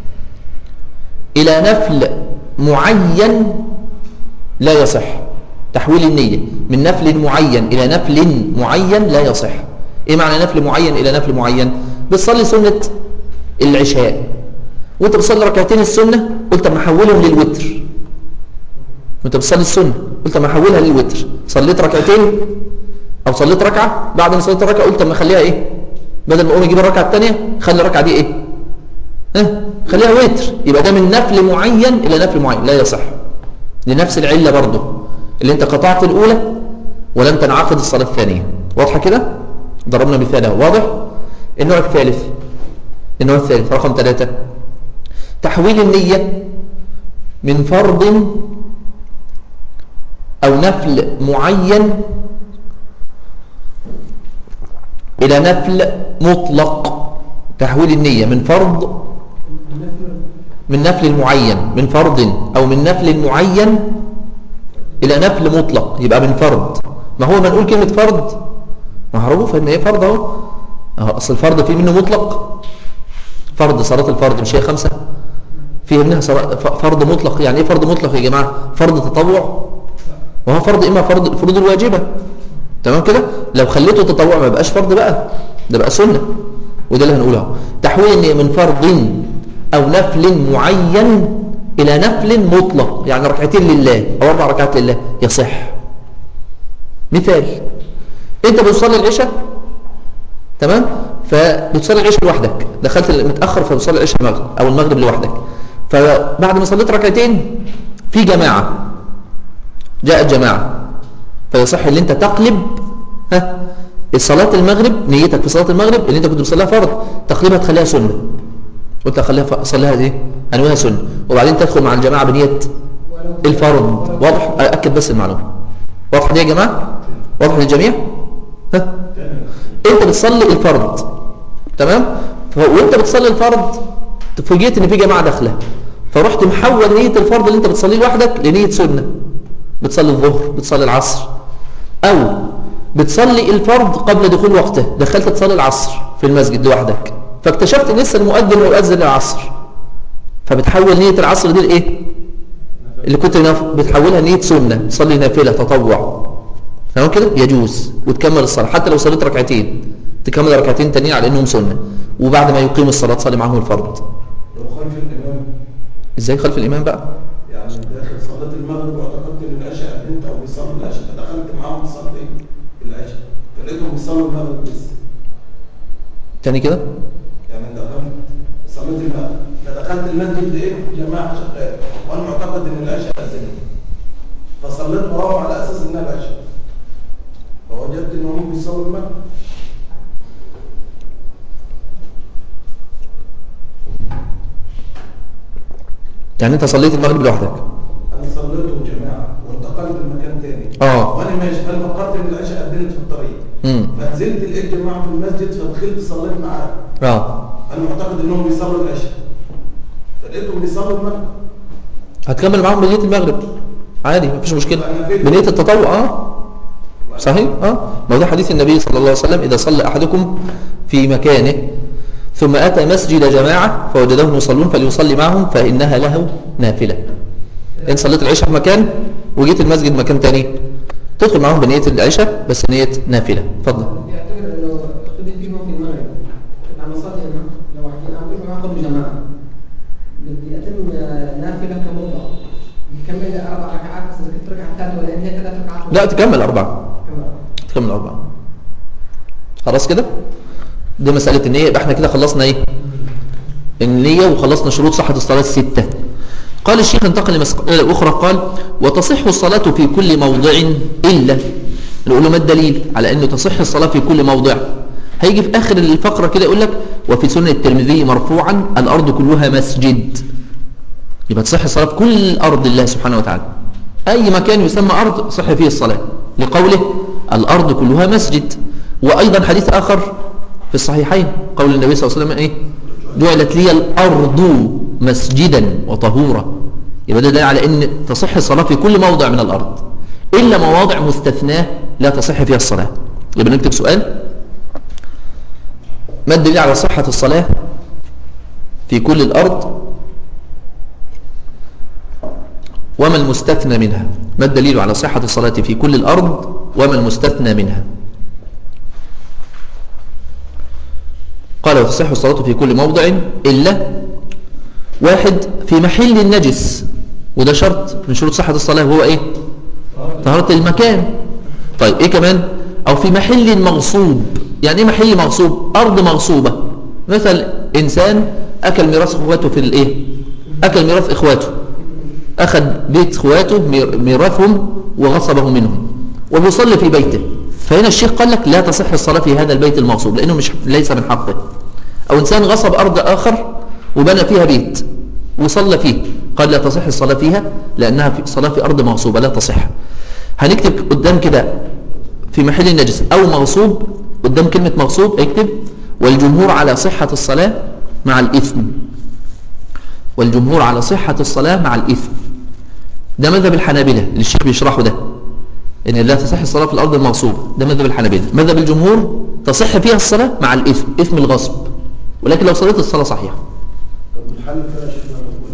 إلى نفل معين لا يصح تحويل النية من نفل معين إلى نفل معين لا يصح إيه معنى نفل معين إلى نفل معين بتصلي سنة العشاء وانت بتصلي ركعتين السنة قلت ما احولهم للوتر وانت بتصلي السنة قلت ما احولها للوتر صليت ركعتين او صليت ركعة بعد ما صليت الركعة قلت ما اخليها ايه بدل ما اقوم اجيب الركعة الثانية خلي الركعة دي ايه ها خليها وتر يبقى ده من نفل معين الى نفل معين لا يصح لنفس العلة برضه اللي انت قطعت الاولى ولم تنعقد الصلاة الثانية واضحة كده ضربنا مثالها واضح النوع الثالث النوع الثالث رقم ثلاثة تحويل النية من فرض أو نفل معين إلى نفل مطلق تحويل النية من فرض من نفل معين من فرض أو من نفل معين إلى نفل مطلق يبقى من فرض ما هو ما نقول كلمة فرض معروف ان ايه فرض اهو اهو اصل الفرض فيه منه مطلق فرض صلاة الفرض مش هي خمسة فيه منها صلاة ف- فرض مطلق يعني ايه فرض مطلق يا جماعة فرض تطوع وهو فرض اما فرض الفروض الواجبة تمام كده لو خليته تطوع ما بقاش فرض بقى ده بقى سنة وده اللي هنقوله اهو. تحويل النية من فرض او نفل معين الى نفل مطلق يعني ركعتين لله او اربع ركعات لله يصح مثال انت بتصلي العشاء تمام فبتصلي العشاء لوحدك دخلت متاخر فبتصلي العشاء المغرب او المغرب لوحدك فبعد ما صليت ركعتين في جماعه جاءت جماعه فيصح ان انت تقلب ها الصلاه المغرب نيتك في صلاه المغرب اللي انت كنت بتصليها فرض تقلبها تخليها سنه قلت اخليها صليها دي انويها سنه وبعدين تدخل مع الجماعه بنيه الفرض واضح اكد بس المعلومه واضح دي يا جماعه واضح للجميع ها انت بتصلي الفرض تمام ف- وانت بتصلي الفرض فوجئت ان في جماعه داخله فرحت محول نيه الفرض اللي انت بتصليه لوحدك لنيه سنه بتصلي الظهر بتصلي العصر او بتصلي الفرض قبل دخول وقته دخلت تصلي العصر في المسجد لوحدك فاكتشفت ان لسه المؤذن يؤذن العصر فبتحول نيه العصر دي لايه اللي كنت ناف- بتحولها نيه سنه تصلي نافله تطوع تمام كده يجوز وتكمل الصلاه حتى لو صليت ركعتين تكمل ركعتين تانيين على انهم سنه وبعد ما يقيم الصلاه تصلي معاهم الفرض لو خلف الإمام ازاي خلف الامام بقى يعني داخل صلاة المغرب واعتقدت إن العشاء أنت أو بيصلوا العشاء فدخلت معاهم تصلي العشاء فلقيتهم بيصلوا المغرب بس تاني كده يعني دخلت صليت المغرب فدخلت المسجد إيه جماعة شغال وأنا معتقد إن العشاء أذنت فصليت وراهم على أساس إنها العشاء فوجدت إن هم بيصلوا المغرب يعني انت صليت المغرب لوحدك أنا صليته جماعة وانتقلت لمكان تاني اه وانا ماشي فانا فكرت ان العشاء اذنت في الطريق امم فنزلت لقيت جماعه في المسجد فدخلت صليت معاهم اه انا معتقد انهم بيصلوا العشاء فلقيتهم بيصلوا المغرب هتكمل معاهم بنية المغرب عادي مفيش مشكلة أنا فين؟ بنية التطوع اه صحيح اه ما هو ده حديث النبي صلى الله عليه وسلم إذا صلى أحدكم في مكانه ثم أتى مسجد جماعة فوجدهم يصلون فليصلي معهم فإنها له نافلة إن صليت العشاء في مكان وجيت المسجد مكان تاني تدخل معهم بنية العشاء بس نية نافلة اتفضل يعتبر انه اختلف فيهم في المغرب لما صلي انا لو واحد انا كنت معاكم بجماعه بدي اتم آه، نافله كموضع بكمل اربع ركعات بس اذا كنت ركعه ثالثه ولا هي ثلاث ركعات لا تكمل أربعة كمان. تكمل أربعة خلاص كده دي مسألة النية يبقى احنا كده خلصنا ايه النية وخلصنا شروط صحة الصلاة الستة قال الشيخ انتقل لمسألة أخرى قال وتصح الصلاة في كل موضع إلا نقول له ما الدليل على أنه تصح الصلاة في كل موضع هيجي في آخر الفقرة كده يقول لك وفي سنة الترمذي مرفوعا الأرض كلها مسجد يبقى تصح الصلاة في كل أرض الله سبحانه وتعالى أي مكان يسمى أرض صح فيه الصلاة لقوله الأرض كلها مسجد وأيضا حديث آخر في الصحيحين قول النبي صلى الله عليه وسلم إيه جعلت لي الأرض مسجدا وطهورا يبقى ده دليل على أن تصح الصلاة في كل موضع من الأرض إلا مواضع مستثناة لا تصح فيها الصلاة يبقى نكتب سؤال ما الدليل على صحة الصلاة في كل الأرض وما المستثنى منها ما الدليل على صحة الصلاة في كل الأرض وما المستثنى منها قال وتصح الصلاة في كل موضع إلا واحد في محل النجس وده شرط من شروط صحة الصلاة هو إيه طهارة المكان طيب إيه كمان أو في محل مغصوب يعني إيه محل مغصوب أرض مغصوبة مثل إنسان أكل ميراث إخواته في الإيه أكل ميراث إخواته أخذ بيت إخواته مير- ميراثهم وغصبه منهم وبيصلي في بيته فهنا الشيخ قال لك لا تصح الصلاة في هذا البيت المغصوب لأنه مش ليس من حقه أو إنسان غصب أرض آخر وبنى فيها بيت وصلى فيه قال لا تصح الصلاة فيها لأنها في صلاة في أرض مغصوبة لا تصح هنكتب قدام كده في محل النجس أو مغصوب قدام كلمة مغصوب اكتب والجمهور على صحة الصلاة مع الإثم والجمهور على صحة الصلاة مع الإثم ده مذهب الحنابلة اللي الشيخ بيشرحه ده إن لا تصح الصلاة في الأرض المغصوبة ده مذهب الحنابلة مذهب الجمهور تصح فيها الصلاة مع الإثم إثم الغصب ولكن لو صليت الصلاة صحيحة طب والحل فيها يا شيخنا بتقول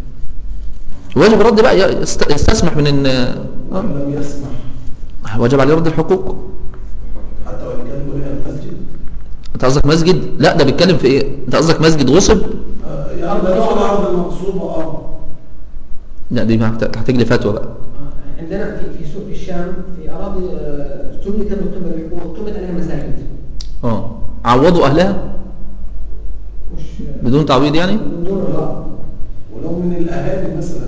ايه؟ واجب الرد بقى يست- يستسمح من إن آه، لم يسمح واجب عليه رد الحقوق حتى وان كان بني المسجد انت قصدك مسجد لا ده بيتكلم في ايه انت قصدك مسجد غصب آه، يعني ده نوع الارض المغصوبه اه لا دي محت- تحتاج لي فتوى بقى آه، عندنا في في سوق الشام في اراضي آه، سميت من قبل وقيمت عليها مساجد اه عوضوا اهلها مش بدون تعويض يعني من دون الله ولو من الاهالي مثلا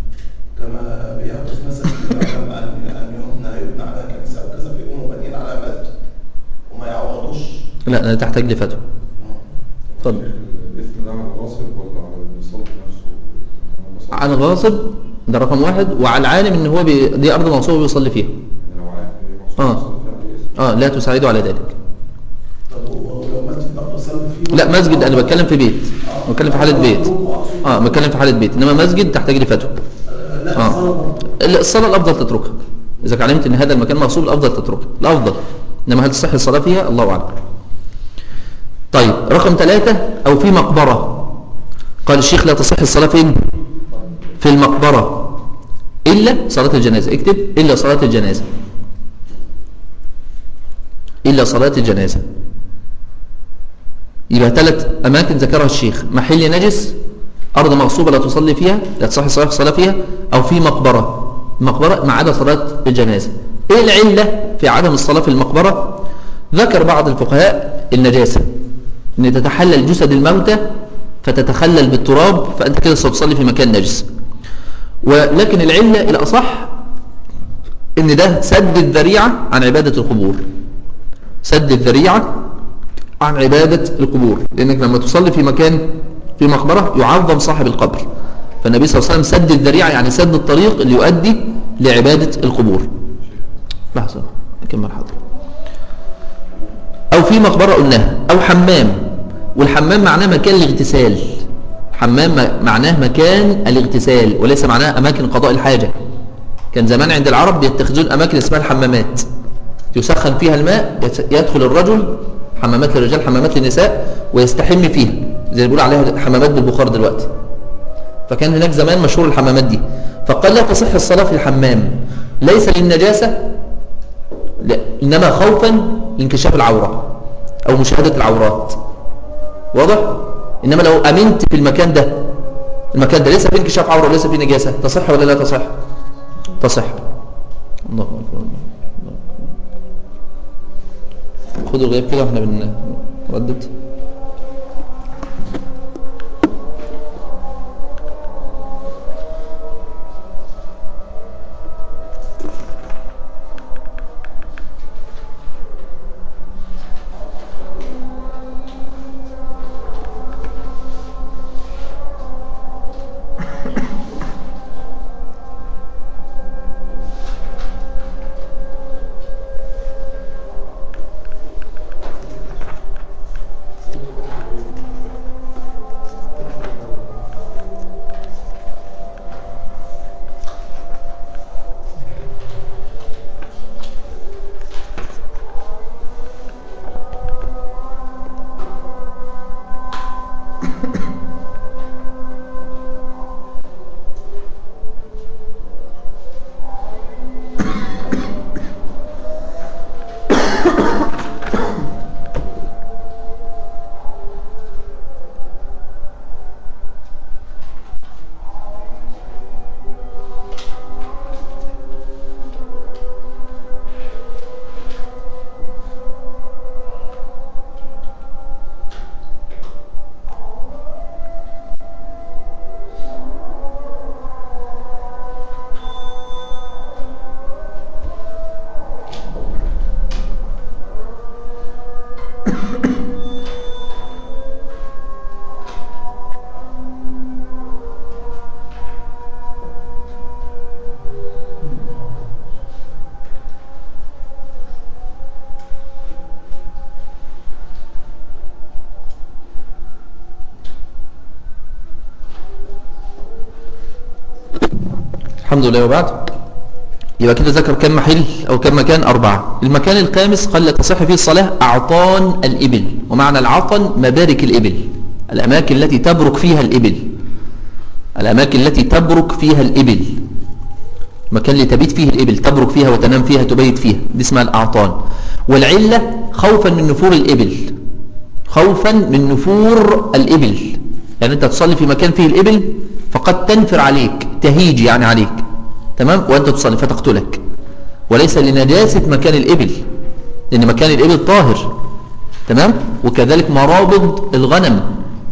كما بيحدث مثلا في العالم ان ان يبنى يبنى على كنيسه او كذا فيقوموا بانيين على مسجد وما يعوضوش لا ده تحتاج لي فتوى اتفضل الاسم ده على الغاصب ولا على المصاب نفسه؟ أنا بصلي. على الغاصب ده رقم واحد وعلى العالم ان هو بي... دي ارض مغصوبه بيصلي فيها لو عارف إن هي آه. مصاب فيها اسم. اه لا تساعده على ذلك طب ولو مسجد برضه صلي فيه لا مسجد انا بتكلم في بيت بتكلم في حاله بيت اه بتكلم في حاله بيت انما مسجد تحتاج لي فتوى آه، لا آه. الصلاه برضه لا، الصلاه الافضل تتركها اذا علمت ان هذا المكان مغصوب الافضل تتركها الافضل انما هل تصح الصلاه فيها الله اعلم طيب رقم ثلاثة او في مقبره قال الشيخ لا تصح الصلاه فين في المقبره الا صلاه الجنازه اكتب الا صلاه الجنازه الا صلاه الجنازه يبقى ثلاث أماكن ذكرها الشيخ محل نجس أرض مغصوبة لا تصلي فيها لا تصح الصلاة الصلاة فيها أو في مقبرة مقبرة ما عدا صلاة الجنازة إيه العلة في عدم الصلاة في المقبرة ذكر بعض الفقهاء النجاسة أن تتحلل جسد الموتى فتتخلل بالتراب فأنت كده ستصلي في مكان نجس ولكن العلة الأصح أن ده سد الذريعة عن عبادة القبور سد الذريعة عن عبادة القبور لأنك لما تصلي في مكان في مقبرة يعظم صاحب القبر فالنبي صلى الله عليه وسلم سد الذريعة يعني سد الطريق اللي يؤدي لعبادة القبور لحظة أكمل حاضر أو في مقبرة قلناها أو حمام والحمام معناه مكان الاغتسال حمام م- معناه مكان الاغتسال وليس معناه أماكن قضاء الحاجة كان زمان عند العرب بيتخذون أماكن اسمها الحمامات يسخن فيها الماء يت- يدخل الرجل حمامات للرجال حمامات للنساء ويستحم فيها زي اللي بيقول عليها حمامات بالبخار دلوقتي فكان هناك زمان مشهور الحمامات دي فقال لا تصح الصلاة في الحمام ليس للنجاسة لا إنما خوفا لانكشاف العورة أو مشاهدة العورات واضح؟ إنما لو أمنت في المكان ده المكان ده ليس فيه انكشاف عورة وليس فيه نجاسة تصح ولا لا تصح؟ تصح الله أكبر الله أكبر. خدوا الغيب كده واحنا بنردد الحمد لله وبعد يبقى كده ذكر كم محل أو كم مكان أربعة المكان الخامس قال لا تصح فيه الصلاة أعطان الإبل ومعنى العطن مبارك الإبل الأماكن التي تبرك فيها الإبل الأماكن التي تبرك فيها الإبل مكان اللي تبيت فيه الإبل تبرك فيها وتنام فيها تبيت فيها دي اسمها الأعطان والعلة خوفا من نفور الإبل خوفا من نفور الإبل يعني أنت تصلي في مكان فيه الإبل فقد تنفر عليك تهيج يعني عليك تمام وأنت تصلي فتقتلك وليس لنجاسة مكان الإبل لأن مكان الإبل طاهر تمام وكذلك مرابض الغنم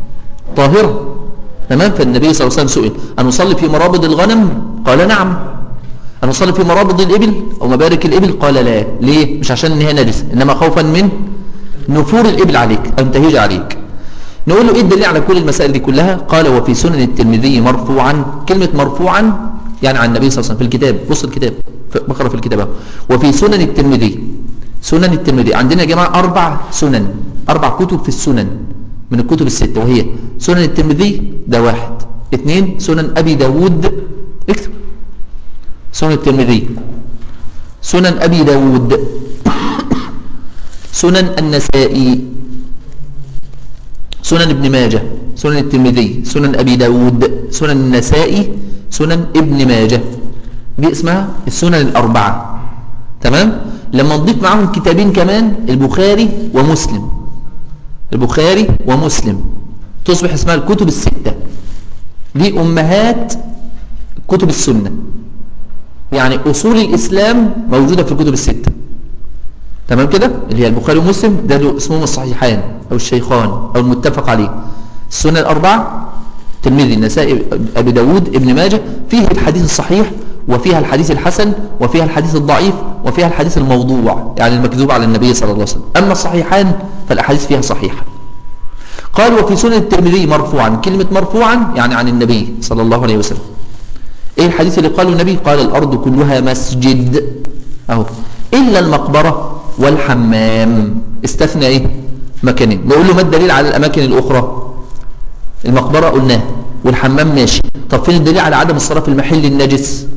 طاهرة تمام فالنبي صلى الله عليه وسلم سئل أن نصلي في مرابض الغنم قال نعم أن نصلي في مرابض الإبل أو مبارك الإبل قال لا ليه مش عشان إن هي نجسة إنما خوفا من نفور الإبل عليك أن تهيج عليك نقول له إيه الدليل على كل المسائل دي كلها قال وفي سنن الترمذي مرفوعا كلمة مرفوعا يعني عن النبي صلى الله عليه وسلم في الكتاب بص الكتاب بقرأ في الكتاب أهو. وفي سنن الترمذي سنن الترمذي عندنا يا جماعة أربع سنن أربع كتب في السنن من الكتب الستة وهي سنن الترمذي ده واحد اثنين سنن أبي داود اكتب سنن الترمذي سنن أبي داود سنن النسائي سنن ابن ماجه سنن الترمذي سنن أبي داود سنن النسائي سنن ابن ماجه دي اسمها السنن الأربعة تمام لما نضيف معاهم كتابين كمان البخاري ومسلم البخاري ومسلم تصبح اسمها الكتب الستة دي أمهات كتب السنة يعني أصول الإسلام موجودة في الكتب الستة تمام كده اللي هي البخاري ومسلم ده له اسمهم الصحيحان أو الشيخان أو المتفق عليه السنة الأربعة تلميذ النسائي أبي داود ابن ماجه فيه الحديث الصحيح وفيها الحديث الحسن وفيها الحديث الضعيف وفيها الحديث الموضوع يعني المكذوب على النبي صلى الله عليه وسلم أما الصحيحان فالأحاديث فيها صحيحة قال وفي سنة الترمذي مرفوعا كلمة مرفوعا يعني عن النبي صلى الله عليه وسلم ايه الحديث اللي قاله النبي قال الأرض كلها مسجد اهو إلا المقبرة والحمام استثنى إيه مكانين نقول له ما الدليل على الأماكن الأخرى المقبرة قلناه والحمام ماشي طب فين الدليل على عدم الصلاة في المحل النجس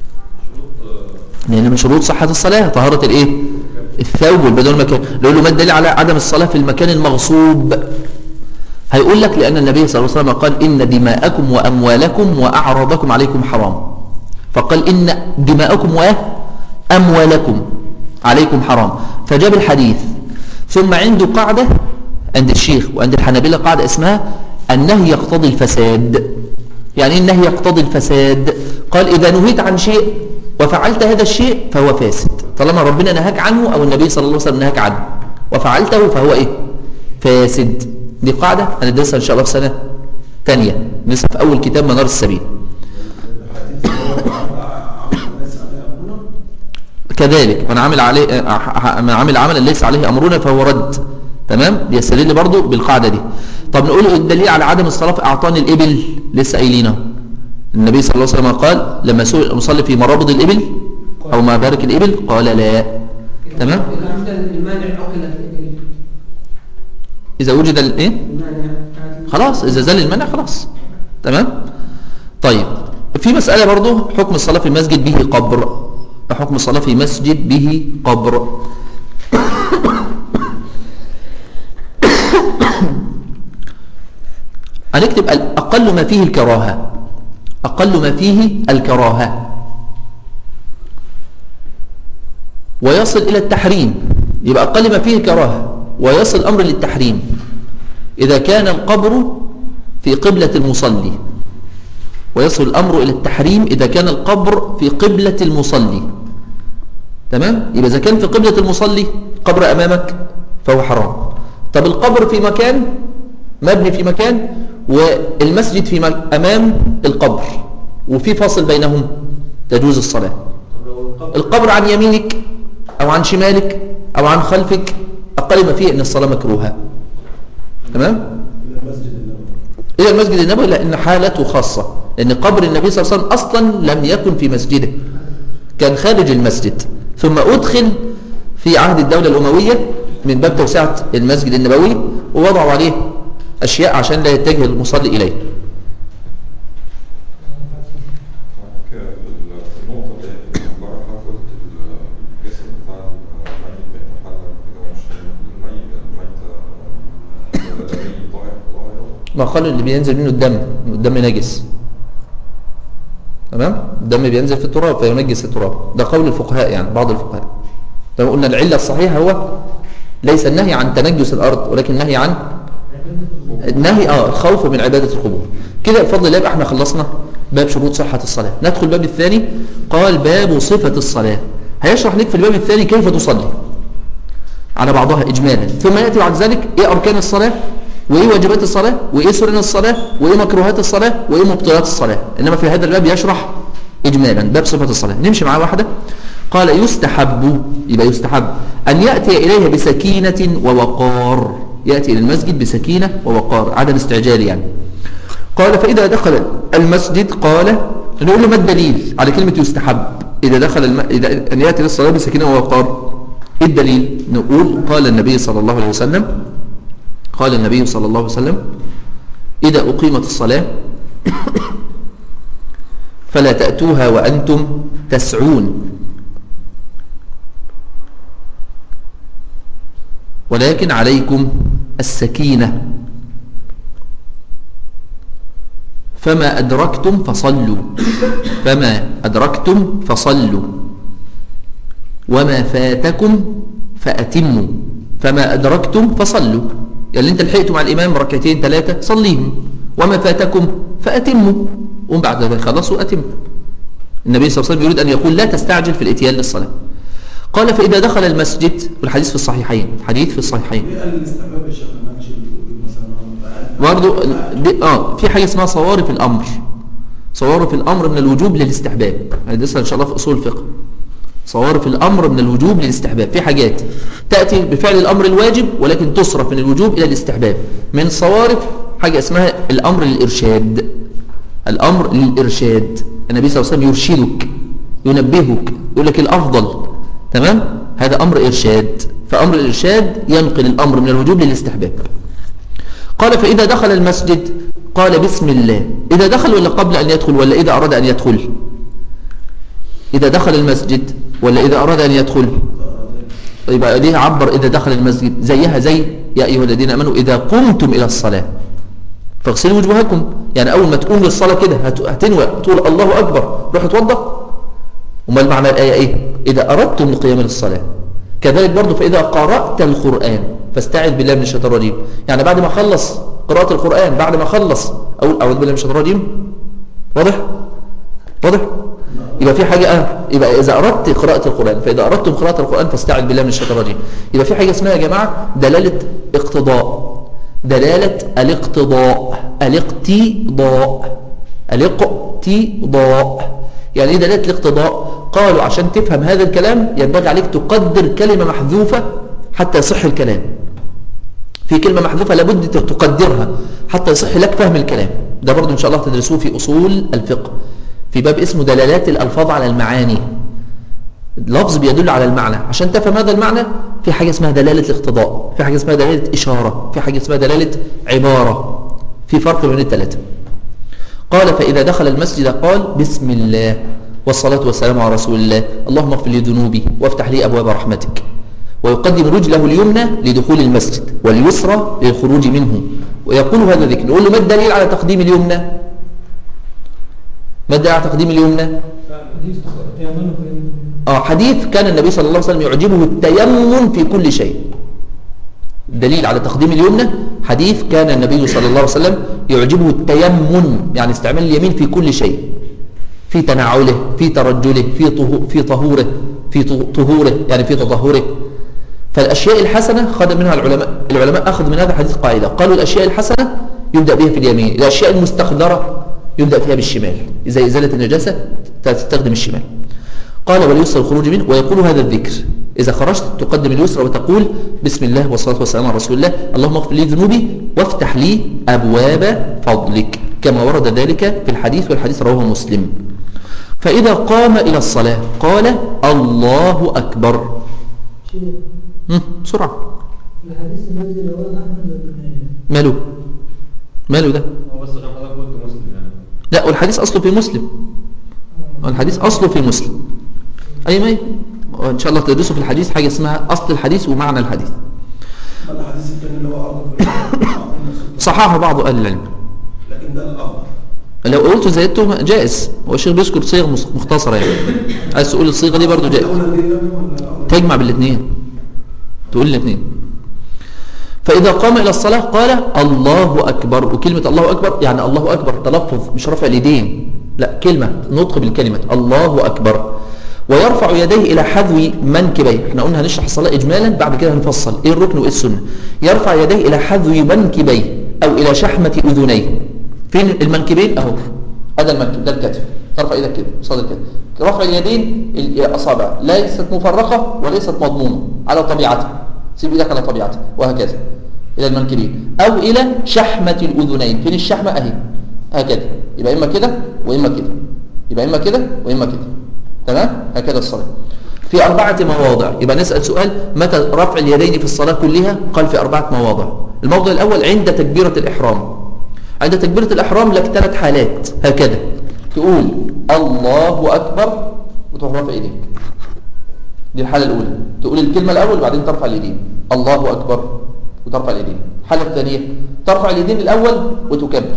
لأن من شروط صحة الصلاة طهارة الإيه الثوب والبدن المكان نقول له ما الدليل على عدم الصلاة في المكان المغصوب هيقول لك لأن النبي صلى الله عليه وسلم قال إن دماءكم وأموالكم وأعراضكم عليكم حرام فقال إن دماءكم وأموالكم عليكم حرام فجاب الحديث ثم عنده قاعدة عند الشيخ وعند الحنابلة قاعدة اسمها النهي يقتضي الفساد يعني ايه النهي يقتضي الفساد قال إذا نهيت عن شيء وفعلت هذا الشيء فهو فاسد طالما ربنا نهاك عنه أو النبي صلى الله عليه وسلم نهاك عنه وفعلته فهو إيه فاسد دي قاعدة هندرسها إن شاء الله في سنة تانية ندرسها في أول كتاب منار السبيل كذلك من عمل عليه من عمل عملا ليس عليه امرنا فهو رد تمام يستدل برضه بالقاعده دي طب نقول الدليل على عدم الصلاه في اعطان الابل لسه قايلينه النبي صلى الله عليه وسلم قال لما سئل المصلي في مرابض الابل او مبارك الابل قال لا تمام إذا عمد المانع أقل في الإبل اذا وجد الايه المانع كانت- خلاص اذا زال المنع خلاص تمام طيب في مسألة برضو حكم الصلاة في المسجد به قبر حكم الصلاة في مسجد به قبر هنكتب ال- أقل ما فيه الكراهة أقل ما فيه الكراهة ويصل إلى التحريم يبقى أقل ما فيه الكراهة ويصل الأمر للتحريم إذا كان القبر في قبلة المصلي ويصل الأمر إلى التحريم إذا كان القبر في قبلة المصلي تمام؟ يبقى إذا كان في قبلة المصلي قبر أمامك فهو حرام طب القبر في مكان مبني في مكان والمسجد في مك... أمام القبر وفي فاصل بينهم تجوز الصلاة طب لو القبر القبر عن يمينك أو عن شمالك أو عن خلفك أقل ما فيه أن الصلاة مكروهة تمام؟ إلى المسجد النبوي إلى المسجد النبوي لأن حالته خاصة لأن قبر النبي صلى الله عليه وسلم أصلا لم يكن في مسجده كان خارج المسجد ثم أدخل في عهد الدولة الأموية من باب توسعة المسجد النبوي ووضعوا عليه أشياء عشان لا يتجه المصلي إليه ك- ال- في النقطة دي امبارح أنا قلت ال- الجسم بتاع الميت بيتحلل كده ومش الميت الميت آه، ميت طاهر طاهر ما قالوا اللي بينزل منه الدم الدم نجس تمام الدم بينزل في التراب فينجس التراب ده قول الفقهاء يعني بعض الفقهاء لو قلنا العلة الصحيحة هو ليس النهي عن تنجس الأرض ولكن النهي عن النهي اه الخوف من عبادة القبور كده بفضل الله يبقى احنا خلصنا باب شروط صحة الصلاة ندخل الباب الثاني قال باب صفة الصلاة هيشرح لك في الباب الثاني كيف تصلي على بعضها إجمالا ثم يأتي بعد ذلك إيه أركان الصلاة وإيه واجبات الصلاة وإيه سنن الصلاة وإيه مكروهات الصلاة وإيه مبطلات الصلاة إنما في هذا الباب يشرح إجمالا باب صفة الصلاة نمشي معاه واحدة قال يستحب يبقى يستحب أن يأتي إليها بسكينة ووقار يأتي إلى المسجد بسكينة ووقار عدم استعجال يعني قال فإذا دخل المسجد قال نقول له ما الدليل على كلمة يستحب إذا دخل الم... إذا أن يأتي للصلاة بسكينة ووقار إيه الدليل نقول قال النبي صلى الله عليه وسلم قال النبي صلى الله عليه وسلم إذا أقيمت الصلاة فلا تأتوها وأنتم تسعون ولكن عليكم السكينة فما أدركتم فصلوا فما أدركتم فصلوا وما فاتكم فأتموا فما أدركتم فصلوا يعني انت لحقتم على الإمام ركعتين ثلاثة صليهم وما فاتكم فأتموا ومن بعد ذلك خلصوا أتموا النبي صلى الله عليه وسلم يريد أن يقول لا تستعجل في الاتيان للصلاة قال فإذا دخل المسجد والحديث في الصحيحين حديث في الصحيحين ليه قال الاستحباب يا شيخ ما كانش بيقول مثلا برضو دي اه في حاجه اسمها صوارف الامر صوارف الامر من الوجوب للاستحباب هندرسها ان شاء الله في اصول الفقه صوارف الامر من الوجوب للاستحباب في حاجات تاتي بفعل الامر الواجب ولكن تصرف من الوجوب الى الاستحباب من صوارف حاجه اسمها الامر للارشاد الامر للارشاد النبي صلى الله عليه وسلم يرشدك ينبهك يقول لك الافضل تمام هذا أمر إرشاد فأمر الإرشاد ينقل الأمر من الوجوب للاستحباب قال فإذا دخل المسجد قال بسم الله إذا دخل ولا قبل أن يدخل ولا إذا أراد أن يدخل إذا دخل المسجد ولا إذا أراد أن يدخل يبقى دي عبر إذا دخل المسجد زيها زي يا أيها الذين أمنوا إذا قمتم إلى الصلاة فاغسلوا وجوهكم يعني أول ما تقوم للصلاة كده هت- هتنوى تقول الله أكبر روح اتوضى وما المعنى الآية إيه إذا أردتم القيام للصلاة كذلك برضو فإذا قرأت القرآن فاستعذ بالله من الشيطان الرجيم يعني بعد ما خلص قراءة القرآن بعد ما خلص أقول أعوذ بالله من الشيطان الرجيم واضح واضح يبقى في حاجة آه يبقى إذا أردت قراءة القرآن فإذا أردتم قراءة القرآن فاستعذ بالله من الشيطان الرجيم يبقى في حاجة اسمها يا جماعة دلالة اقتضاء دلالة الاقتضاء الاقتضاء الاقتضاء يعني ايه دلالة الاقتضاء قالوا عشان تفهم هذا الكلام ينبغي عليك تقدر كلمة محذوفة حتى يصح الكلام في كلمة محذوفة لابد تقدرها حتى يصح لك فهم الكلام ده برضو إن شاء الله تدرسوه في أصول الفقه في باب اسمه دلالات الألفاظ على المعاني لفظ بيدل على المعنى عشان تفهم هذا المعنى في حاجة اسمها دلالة الاقتضاء في حاجة اسمها دلالة إشارة في حاجة اسمها دلالة عبارة في فرق بين الثلاثة قال فإذا دخل المسجد قال بسم الله والصلاة والسلام على رسول الله اللهم اغفر لي ذنوبي وافتح لي أبواب رحمتك ويقدم رجله اليمنى لدخول المسجد واليسرى للخروج منه ويقول هذا ذكر يقول له ما الدليل على تقديم اليمنى ما الدليل على تقديم اليمنى حديث تيمنوا في آه حديث كان النبي صلى الله عليه وسلم يعجبه التيمم في كل شيء دليل على تقديم اليمنى حديث كان النبي صلى الله عليه وسلم يعجبه التيمم يعني استعمال اليمين في كل شيء في تنعله في ترجله في طهو- في طهوره في طه- طهوره يعني في تطهره فالأشياء الحسنة خد منها العلماء العلماء أخذ من هذا الحديث قاعدة قالوا الأشياء الحسنة يبدأ بها في اليمين الأشياء المستقدرة يبدأ فيها بالشمال إذا إزالة النجاسة تستخدم الشمال قال واليسر الخروج منه ويقول هذا الذكر إذا خرجت تقدم اليسرى وتقول بسم الله والصلاة والسلام على رسول الله اللهم اغفر لي ذنوبي وافتح لي أبواب فضلك كما ورد ذلك في الحديث والحديث رواه مسلم فإذا قام إلى الصلاة قال الله أكبر شيخ مم، بسرعة الحديث الذي رواه احمد بن ماله ماله ده هو بس عشان حضرتك قلت مسلم يعني لا والحديث أصله في مسلم الحديث أصله في مسلم أي ما إن شاء الله تدرسوا في الحديث حاجة اسمها أصل الحديث ومعنى الحديث ما الحديث الثاني اللي هو أرض في صححه بعض أهل العلم لكن ده الأفضل لو قلت زيادته جائز هو الشيخ بيذكر صيغ مس- مختصرة يعني عايز تقول الصيغة دي برضو جائز الأولى دي يعني ولا تجمع بالاثنين تقول الاثنين فإذا قام إلى الصلاة قال الله أكبر وكلمة الله أكبر يعني الله أكبر تلفظ مش رفع اليدين لا كلمة نطق بالكلمة الله أكبر ويرفع يديه إلى حذو منكبيه احنا قلنا هنشرح الصلاة إجمالا بعد كده هنفصل إيه الركن وإيه السنة يرفع يديه إلى حذو منكبيه أو إلى شحمة أذنيه فين المنكبين أهو هذا المنكب ده الكتف ترفع ايدك كده قصاد الكتف رفع اليدين الاصابع ليست مفرقه وليست مضمونه على طبيعتها سيب ايدك على طبيعتها وهكذا الى المنكبين او الى شحمه الاذنين فين الشحمه اهي هكذا يبقى اما كده واما كده يبقى اما كده واما كده تمام هكذا الصلاه في أربعة مواضع يبقى نسأل سؤال متى رفع اليدين في الصلاة كلها قال في أربعة مواضع الموضع الأول عند تكبيرة الإحرام عند تكبيرة الإحرام لك ثلاث حالات هكذا تقول الله أكبر وتروح رافع إيديك دي الحالة الأولى تقول الكلمة الأول وبعدين ترفع اليدين الله أكبر وترفع اليدين الحالة الثانية ترفع اليدين الأول وتكبر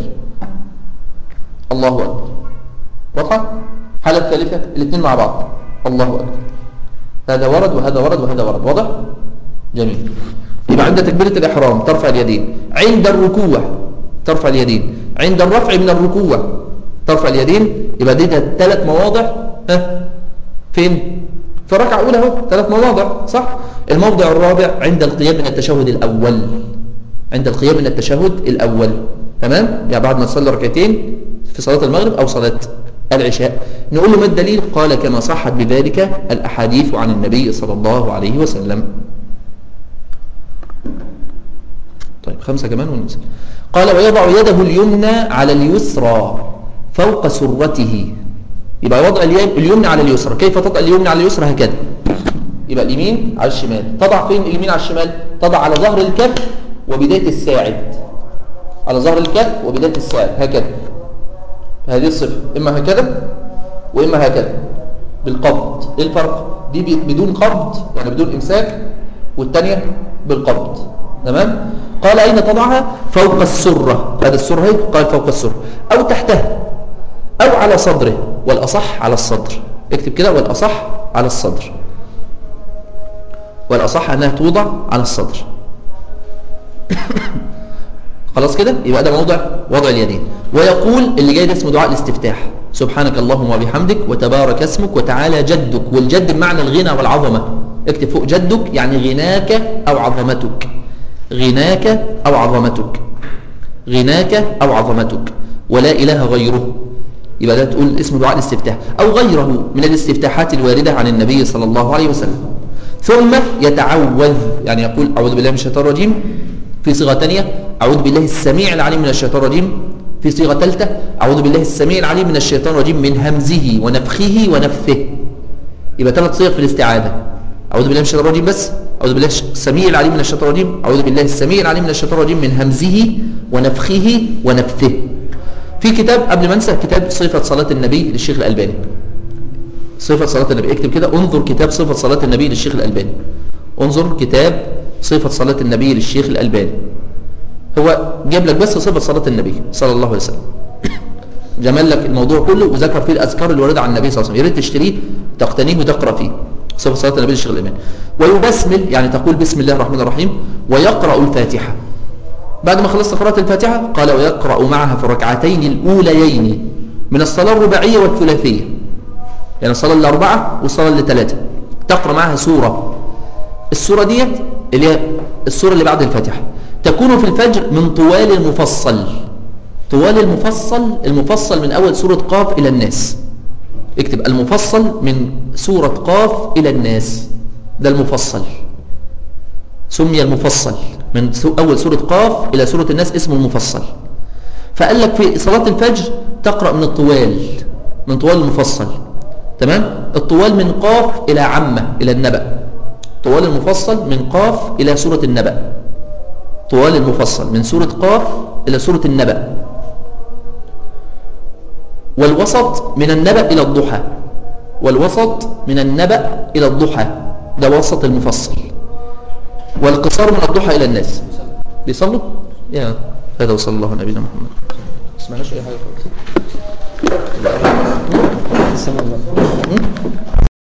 الله أكبر واضحة؟ الحالة الثالثة الاثنين مع بعض الله أكبر هذا ورد وهذا ورد وهذا ورد واضح؟ جميل يبقى عند تكبيرة الإحرام ترفع اليدين عند الركوع ترفع اليدين عند الرفع من الركوع ترفع اليدين يبقى دي ثلاث مواضع ها فين في الركعة الأولى اهو ثلاث مواضع صح الموضع الرابع عند القيام من التشهد الأول عند القيام من التشهد الأول تمام يعني بعد ما تصلي ركعتين في صلاة المغرب أو صلاة العشاء نقول له ما الدليل قال كما صحت بذلك الأحاديث عن النبي صلى الله عليه وسلم طيب خمسة كمان وننسى قال ويضع يده اليمنى على اليسرى فوق سرته يبقى وضع اليمنى على اليسرى كيف تضع اليمنى على اليسرى هكذا يبقى اليمين على الشمال تضع فين اليمين على الشمال تضع على ظهر الكف وبداية الساعد على ظهر الكف وبداية الساعد هكذا هذه الصفة إما هكذا وإما هكذا بالقبض إيه الفرق دي بي- بدون قبض يعني بدون إمساك والتانية بالقبض تمام قال أين تضعها فوق السرة هذا السرة هي قال فوق السرة أو تحتها أو على صدره والأصح على الصدر اكتب كده والأصح على الصدر والأصح أنها توضع على الصدر خلاص كده يبقى ده موضع وضع اليدين ويقول اللي جاي ده اسمه دعاء الاستفتاح سبحانك اللهم وبحمدك وتبارك اسمك وتعالى جدك والجد بمعنى الغنى والعظمة اكتب فوق جدك يعني غناك أو عظمتك غناك أو عظمتك غناك أو عظمتك ولا إله غيره يبقى ده تقول اسم دعاء الاستفتاح أو غيره من الاستفتاحات الواردة عن النبي صلى الله عليه وسلم ثم يتعوذ يعني يقول أعوذ بالله من الشيطان الرجيم في صيغة تانية أعوذ بالله السميع العليم من الشيطان الرجيم في صيغة ثالثة أعوذ بالله السميع العليم من الشيطان الرجيم من همزه ونفخه ونفثه يبقى ثلاث صيغ في الاستعاذة أعوذ بالله من الشيطان الرجيم بس أعوذ بالله السميع العليم من الشيطان الرجيم أعوذ بالله السميع العليم من الشيطان الرجيم من همزه ونفخه ونفثه في كتاب قبل ما انسى كتاب صفة صلاة النبي للشيخ الألباني صفة صلاة النبي اكتب كده انظر كتاب صفة صلاة النبي للشيخ الألباني انظر كتاب صفة صلاة النبي للشيخ الألباني هو جاب لك بس صفة صلاة النبي صلى الله عليه وسلم جمل لك الموضوع كله وذكر فيه الأذكار اللي واردة عن النبي صلى الله عليه وسلم يا ريت تشتريه تقتنيه وتقرأ فيه صفة صلاة النبي للشيخ الألباني ويبسمل يعني تقول بسم الله الرحمن الرحيم ويقرأ الفاتحة بعد ما خلصت قراءة الفاتحة قال ويقرأ معها في الركعتين الأوليين من الصلاة الرباعية والثلاثية يعني الصلاة الأربعة والصلاة الثلاثة تقرأ معها سورة السورة ديت اللي هي السورة اللي بعد الفاتحة تكون في الفجر من طوال المفصل طوال المفصل المفصل من أول سورة قاف إلى الناس اكتب المفصل من سورة قاف إلى الناس ده المفصل سمي المفصل من سو- أول سورة قاف إلى سورة الناس اسمه المفصل فقال لك في صلاة الفجر تقرأ من الطوال من طوال المفصل تمام الطوال من قاف إلى عمة إلى النبأ طوال المفصل من قاف إلى سورة النبأ طوال المفصل من سورة قاف إلى سورة النبأ والوسط من النبأ إلى الضحى والوسط من النبأ إلى الضحى ده وسط المفصل والقصار من الضحى إلى الناس بيصلوا؟ يا هذا وصلى الله على نبينا محمد اسمعناش أي حاجة خالص